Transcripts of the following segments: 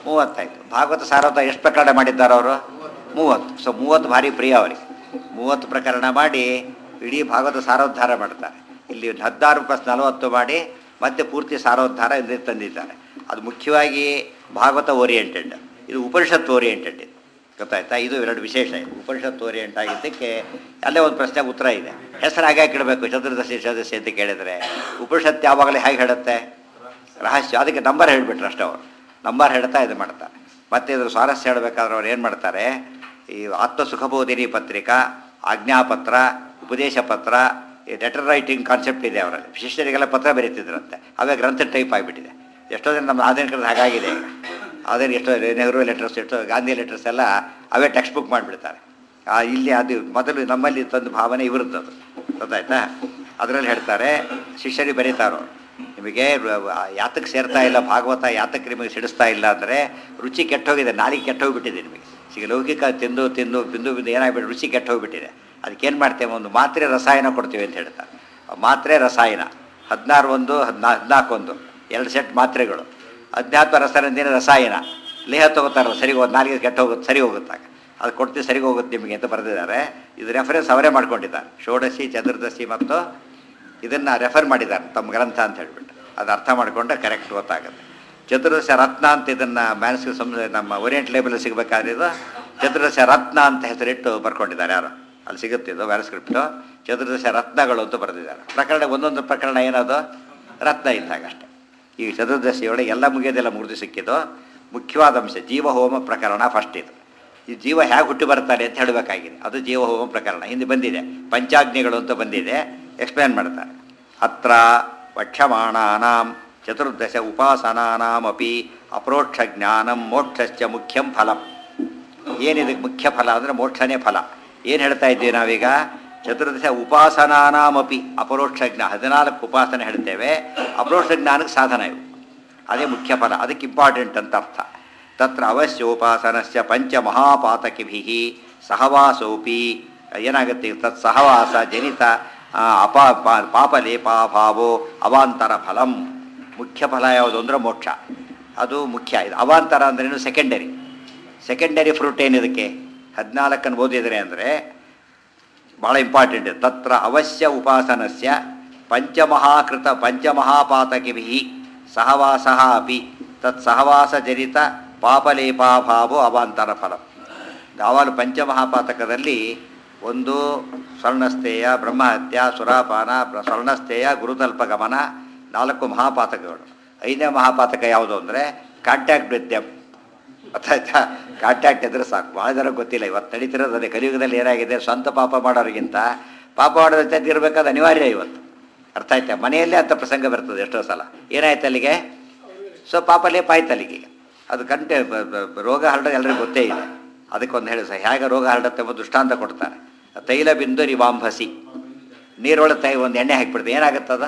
ಮೂವತ್ತಾಯ್ತು ಭಾಗವತ ಸಾರವತ ಎಷ್ಟು ಪ್ರಕರಣ ಮಾಡಿದ್ದಾರೆ ಅವರು ಮೂವತ್ತು ಸೊ ಮೂವತ್ತು ಭಾರಿ ಪ್ರಿಯ ಅವರಿಗೆ ಮೂವತ್ತು ಪ್ರಕರಣ ಮಾಡಿ ಇಡೀ ಭಾಗವತ ಸಾರೋದ್ಧಾರ ಮಾಡ್ತಾರೆ ಇಲ್ಲಿ ಒಂದು ಹದಿನಾರು ಪ್ಲಸ್ ನಲವತ್ತು ಮಾಡಿ ಮತ್ತೆ ಪೂರ್ತಿ ಸಾರೋದ್ಧಾರ ಇಲ್ಲಿ ತಂದಿದ್ದಾರೆ ಅದು ಮುಖ್ಯವಾಗಿ ಭಾಗವತ ಓರಿಯೆಂಟೆಡ್ ಇದು ಉಪನಿಷತ್ ಓರಿಯೆಂಟೆಡ್ ಇದು ಗೊತ್ತಾಯ್ತಾ ಇದು ಎರಡು ವಿಶೇಷ ಇದು ಉಪನಿಷತ್ ಓರಿಯೆಂಟ್ ಆಗಿದ್ದಕ್ಕೆ ಅಲ್ಲೇ ಒಂದು ಪ್ರಶ್ನೆಗೆ ಉತ್ತರ ಇದೆ ಹೆಸರು ಹಾಗೆ ಇಡಬೇಕು ಚತುರ್ದಶಿ ಚತುರ್ದಶಿ ಅಂತ ಕೇಳಿದರೆ ಉಪನಿಷತ್ ಯಾವಾಗಲೇ ಹೇಗೆ ಹೇಳುತ್ತೆ ರಹಸ್ಯ ಅದಕ್ಕೆ ನಂಬರ್ ಹೇಳಿಬಿಟ್ರು ಅಷ್ಟೇ ಅವರು ನಂಬರ್ ಹೇಳ್ತಾ ಇದು ಮಾಡ್ತಾರೆ ಮತ್ತೆ ಇದ್ರ ಸ್ವಾರಸ್ಯ ಹೇಳಬೇಕಾದ್ರೆ ಅವ್ರು ಏನು ಮಾಡ್ತಾರೆ ಈ ಆತ್ಮ ಸುಖಬೋಧಿನಿ ಪತ್ರಿಕಾ ಆಜ್ಞಾಪತ್ರ ಉಪದೇಶ ಪತ್ರ ಈ ಲೆಟರ್ ರೈಟಿಂಗ್ ಕಾನ್ಸೆಪ್ಟ್ ಇದೆ ಅವರಲ್ಲಿ ಶಿಷ್ಯರಿಗೆಲ್ಲ ಪತ್ರ ಬರೀತಿದ್ರಂತೆ ಅವೇ ಗ್ರಂಥ ಟೈಪ್ ಆಗಿಬಿಟ್ಟಿದೆ ಎಷ್ಟೋ ಜನ ನಮ್ಮ ಆಧುನಿಕರದ್ದು ಹಾಗಾಗಿದೆ ಈಗ ಆಧುನಿಕ ಎಷ್ಟೋ ನೆಹರು ಲೆಟರ್ಸ್ ಎಷ್ಟೋ ಗಾಂಧಿ ಲೆಟರ್ಸ್ ಎಲ್ಲ ಅವೇ ಟೆಕ್ಸ್ಟ್ ಬುಕ್ ಮಾಡಿಬಿಡ್ತಾರೆ ಆ, ಇಲ್ಲಿ ಅದು ಮೊದಲು ನಮ್ಮಲ್ಲಿ ತಂದು ಭಾವನೆ ಇವ್ರದ್ದು ಅದು ಗೊತ್ತಾಯ್ತಾ ಅದರಲ್ಲಿ ಹೇಳ್ತಾರೆ ಶಿಷ್ಯರಿಗೆ ಬರೀತಾರೋ ನಿಮಗೆ ಯಾತಕ್ಕೆ ಸೇರ್ತಾ ಇಲ್ಲ ಭಾಗವತ ಯಾತಕ್ಕೆ ನಿಮಗೆ ಸಿಡಿಸ್ತಾ ಇಲ್ಲ ಅಂದರೆ ರುಚಿ ಕೆಟ್ಟೋಗಿದೆ ನಾಲಿಗೆ ಕೆಟ್ಟೋಗ್ಬಿಟ್ಟಿದೆ ನಿಮಗೆ ಈಗ ಲೌಕಿಕ ತಿಂದು ತಿಂದು ಬಿಂದು ಬಿಂದು ಏನಾಗ್ಬಿಟ್ಟು ರುಚಿ ಕೆಟ್ಟೋಗ್ಬಿಟ್ಟಿದೆ ಅದಕ್ಕೇನು ಮಾಡ್ತೇವೆ ಒಂದು ಮಾತ್ರೆ ರಸಾಯನ ಕೊಡ್ತೀವಿ ಅಂತ ಹೇಳ್ತಾರೆ ಆ ಮಾತ್ರೆ ರಸಾಯನ ಹದಿನಾರು ಒಂದು ಹದಿನಾ ಹದಿನಾಲ್ಕು ಒಂದು ಎರಡು ಸೆಟ್ ಮಾತ್ರೆಗಳು ಅಧ್ಯಾತ್ಮ ರಸಾಯನದಿಂದ ರಸಾಯನ ಲೇಹ ತಗೋತಾರಲ್ಲ ಸರಿ ಹೋಗುತ್ತೆ ನಾಲಿಗೆ ಕೆಟ್ಟ ಹೋಗುತ್ತೆ ಸರಿ ಹೋಗುತ್ತಾಗ ಅದು ಕೊಡ್ತೀವಿ ಸರಿ ಹೋಗುತ್ತೆ ನಿಮಗೆ ಅಂತ ಬರೆದಿದ್ದಾರೆ ಇದು ರೆಫರೆನ್ಸ್ ಅವರೇ ಮಾಡ್ಕೊಂಡಿದ್ದಾರೆ ಷೋಡಶಿ ಚತುರ್ದಶಿ ಮತ್ತು ಇದನ್ನು ರೆಫರ್ ಮಾಡಿದ್ದಾರೆ ತಮ್ಮ ಗ್ರಂಥ ಅಂತ ಹೇಳ್ಬಿಟ್ಟು ಅದು ಅರ್ಥ ಮಾಡಿಕೊಂಡ್ರೆ ಕರೆಕ್ಟ್ ಗೊತ್ತಾಗುತ್ತೆ ಚತುರ್ದಶ ರತ್ನ ಅಂತ ಇದನ್ನು ಮ್ಯಾನ್ಸ್ಗೆ ಸಂ ನಮ್ಮ ಓರಿಯೆಂಟ್ ಲೇಬಲ್ ಸಿಗಬೇಕಾದ್ರೆ ಇದು ಚತುರ್ದಶ ರತ್ನ ಅಂತ ಹೆಸರಿಟ್ಟು ಬರ್ಕೊಂಡಿದ್ದಾರೆ ಯಾರು ಅಲ್ಲಿ ಸಿಗುತ್ತೆ ಇದು ಮ್ಯಾನ್ಸ್ಕ್ರಿಪ್ಟು ಚತುರ್ದಶ ರತ್ನಗಳು ಅಂತ ಬರೆದಿದ್ದಾರೆ ಪ್ರಕರಣ ಒಂದೊಂದು ಪ್ರಕರಣ ಏನದು ರತ್ನ ಇದ್ದಾಗ ಅಷ್ಟೇ ಈ ಚತುರ್ದಶಿಯೊಳಗೆ ಎಲ್ಲ ಮುಗಿಯೋದೆಲ್ಲ ಮುಗಿದು ಸಿಕ್ಕಿದ್ದು ಮುಖ್ಯವಾದ ಅಂಶ ಜೀವಹೋಮ ಪ್ರಕರಣ ಫಸ್ಟ್ ಇದು ಈ ಜೀವ ಹೇಗೆ ಹುಟ್ಟಿ ಬರ್ತಾರೆ ಅಂತ ಹೇಳಬೇಕಾಗಿದೆ ಅದು ಜೀವಹೋಮ ಪ್ರಕರಣ ಹಿಂದೆ ಬಂದಿದೆ ಪಂಚಾಗ್ನಿಗಳು ಅಂತ ಬಂದಿದೆ ಎಕ್ಸ್ಪ್ಲೇನ್ ಮಾಡ್ತಾರೆ ಅತ್ರ ವಕ್ಷಮಾಣಾನಾಂ ಚತುರ್ದಶ ಉಪಾಸನಾನಾಮಪಿ ಅಪರೋಕ್ಷ ಜ್ಞಾನಂ ಮೋಕ್ಷಶ್ಚ ಮುಖ್ಯಂ ಫಲಂ ಏನಿದಕ್ಕೆ ಮುಖ್ಯ ಫಲ ಅಂದರೆ ಮೋಕ್ಷನೇ ಫಲ ಏನು ಹೇಳ್ತಾ ಇದ್ದೀವಿ ನಾವೀಗ ಚತುರ್ದಶ ಉಪಾಸನಾನಾಮಪಿ ಅಪರೋಕ್ಷ ಜ್ಞಾನ ಹದಿನಾಲ್ಕು ಉಪಾಸನೆ ಹೇಳ್ತೇವೆ ಅಪರೋಕ್ಷ ಜ್ಞಾನಕ್ಕೆ ಸಾಧನ ಇವು ಅದೇ ಮುಖ್ಯ ಫಲ ಅದಕ್ಕೆ ಇಂಪಾರ್ಟೆಂಟ್ ಅಂತ ಅರ್ಥ ತತ್ರ ಅವಶ್ಯೋಪಾಸನಸ್ಯ ಪಂಚಮಹಾಪಾತಕಿಭಿ ಸಹವಾಸೋಪಿ ಏನಾಗುತ್ತೆ ತತ್ ಸಹವಾಸ ಜನಿತ ಆ, ಅಪ ಪಾ- ಪಾಪಲೇಪಾಭಾವೋ ಅವಾಂತರ ಫಲಂ ಮುಖ್ಯ ಫಲ ಯಾವುದು ಅಂದರೆ ಮೋಕ್ಷ ಅದು ಮುಖ್ಯ ಇದು ಅವಾಂತರ ಅಂದ್ರೇನು ಸೆಕೆಂಡರಿ ಸೆಕೆಂಡರಿ ಫ್ರೂಟ್ ಏನಿದಕ್ಕೆ ಹದಿನಾಲ್ಕನ್ನು ಓದಿದರೆ ಅಂದರೆ ಭಾಳ ಇಂಪಾರ್ಟೆಂಟ್ ತತ್ರ ಅವಶ್ಯ ಉಪಾಸನಸ್ಯ ಪಂಚಮಹಾಕೃತ ಪಂಚಮಹಾಪಾತಕಿಭಿ ಸಹವಾಸ ಅಪಿ ತತ್ ಸಹವಾಸಜನಿತ ಪಾಪಲೇಪಾಭಾವೋ ಅವಾಂತರ ಫಲ ಯಾವಾಗಲೂ ಪಂಚಮಹಾಪಾತಕದಲ್ಲಿ ಒಂದು ಸ್ವರ್ಣಸ್ಥೇಯ ಬ್ರಹ್ಮಹತ್ಯ ಸುರಾಪಾನ ಪ್ರ- ಸ್ವರ್ಣಸ್ಥೇಯ ಗುರುತಲ್ಪ ಗಮನ ನಾಲ್ಕು ಮಹಾಪಾತಕಗಳು ಐದನೇ ಮಹಾಪಾತಕ ಯಾವುದು ಅಂದರೆ ಕಾಂಟ್ಯಾಕ್ಟ್ ವಿತ್ ದೆಮ್ ಗೊತ್ತಾಯ್ತಾ ಕಾಂಟ್ಯಾಕ್ಟ್ ಇದ್ರೆ ಸಾಕು ಭಾಳ ಜನ ಗೊತ್ತಿಲ್ಲ ಇವತ್ತು ನಡೀತಿರೋದು ಅದೇ ಕಲಿಯುಗದಲ್ಲಿ ಏನಾಗಿದೆ ಸ್ವಂತ ಪಾಪ ಮಾಡೋರಿಗಿಂತ ಪಾಪ ಮಾಡೋದ್ರ ಜೊತೆ ಇರಬೇಕಾದ ಅನಿವಾರ್ಯ ಇವತ್ತು ಅರ್ಥ ಆಯ್ತಾ ಮನೆಯಲ್ಲೇ ಅಂತ ಪ್ರಸಂಗ ಬರ್ತದೆ ಎಷ್ಟೋ ಸಲ ಏನಾಯ್ತು ಅಲ್ಲಿಗೆ ಸೊ ಪಾಪ ಲೇಪ ಆಯ್ತು ಅಲ್ಲಿಗೆ ಈಗ ಅದು ಕಂಟೆ ಬ- ಬ- ಬ- ರೋಗ ಹರಡೋದು ಎಲ್ಲರಿಗೂ ಗೊತ್ತೇ ಇದೆ ಅದಕ್ಕೊಂದು ಹೇಳಿ ಸಹ ಹೇಗೆ ರೋಗ ಹರಡುತ್ತೆ ಎಂಬ ದೃಷ್ಟಾಂತ ಕೊಡ್ತಾರೆ ತೈಲ ಬಿಂದು ರಿವಾಂಭಸಿ ನೀರೊಳಗೆ ತೈ ಒಂದು ಎಣ್ಣೆ ಹಾಕಿಬಿಡುತ್ತೆ ಏನಾಗುತ್ತದ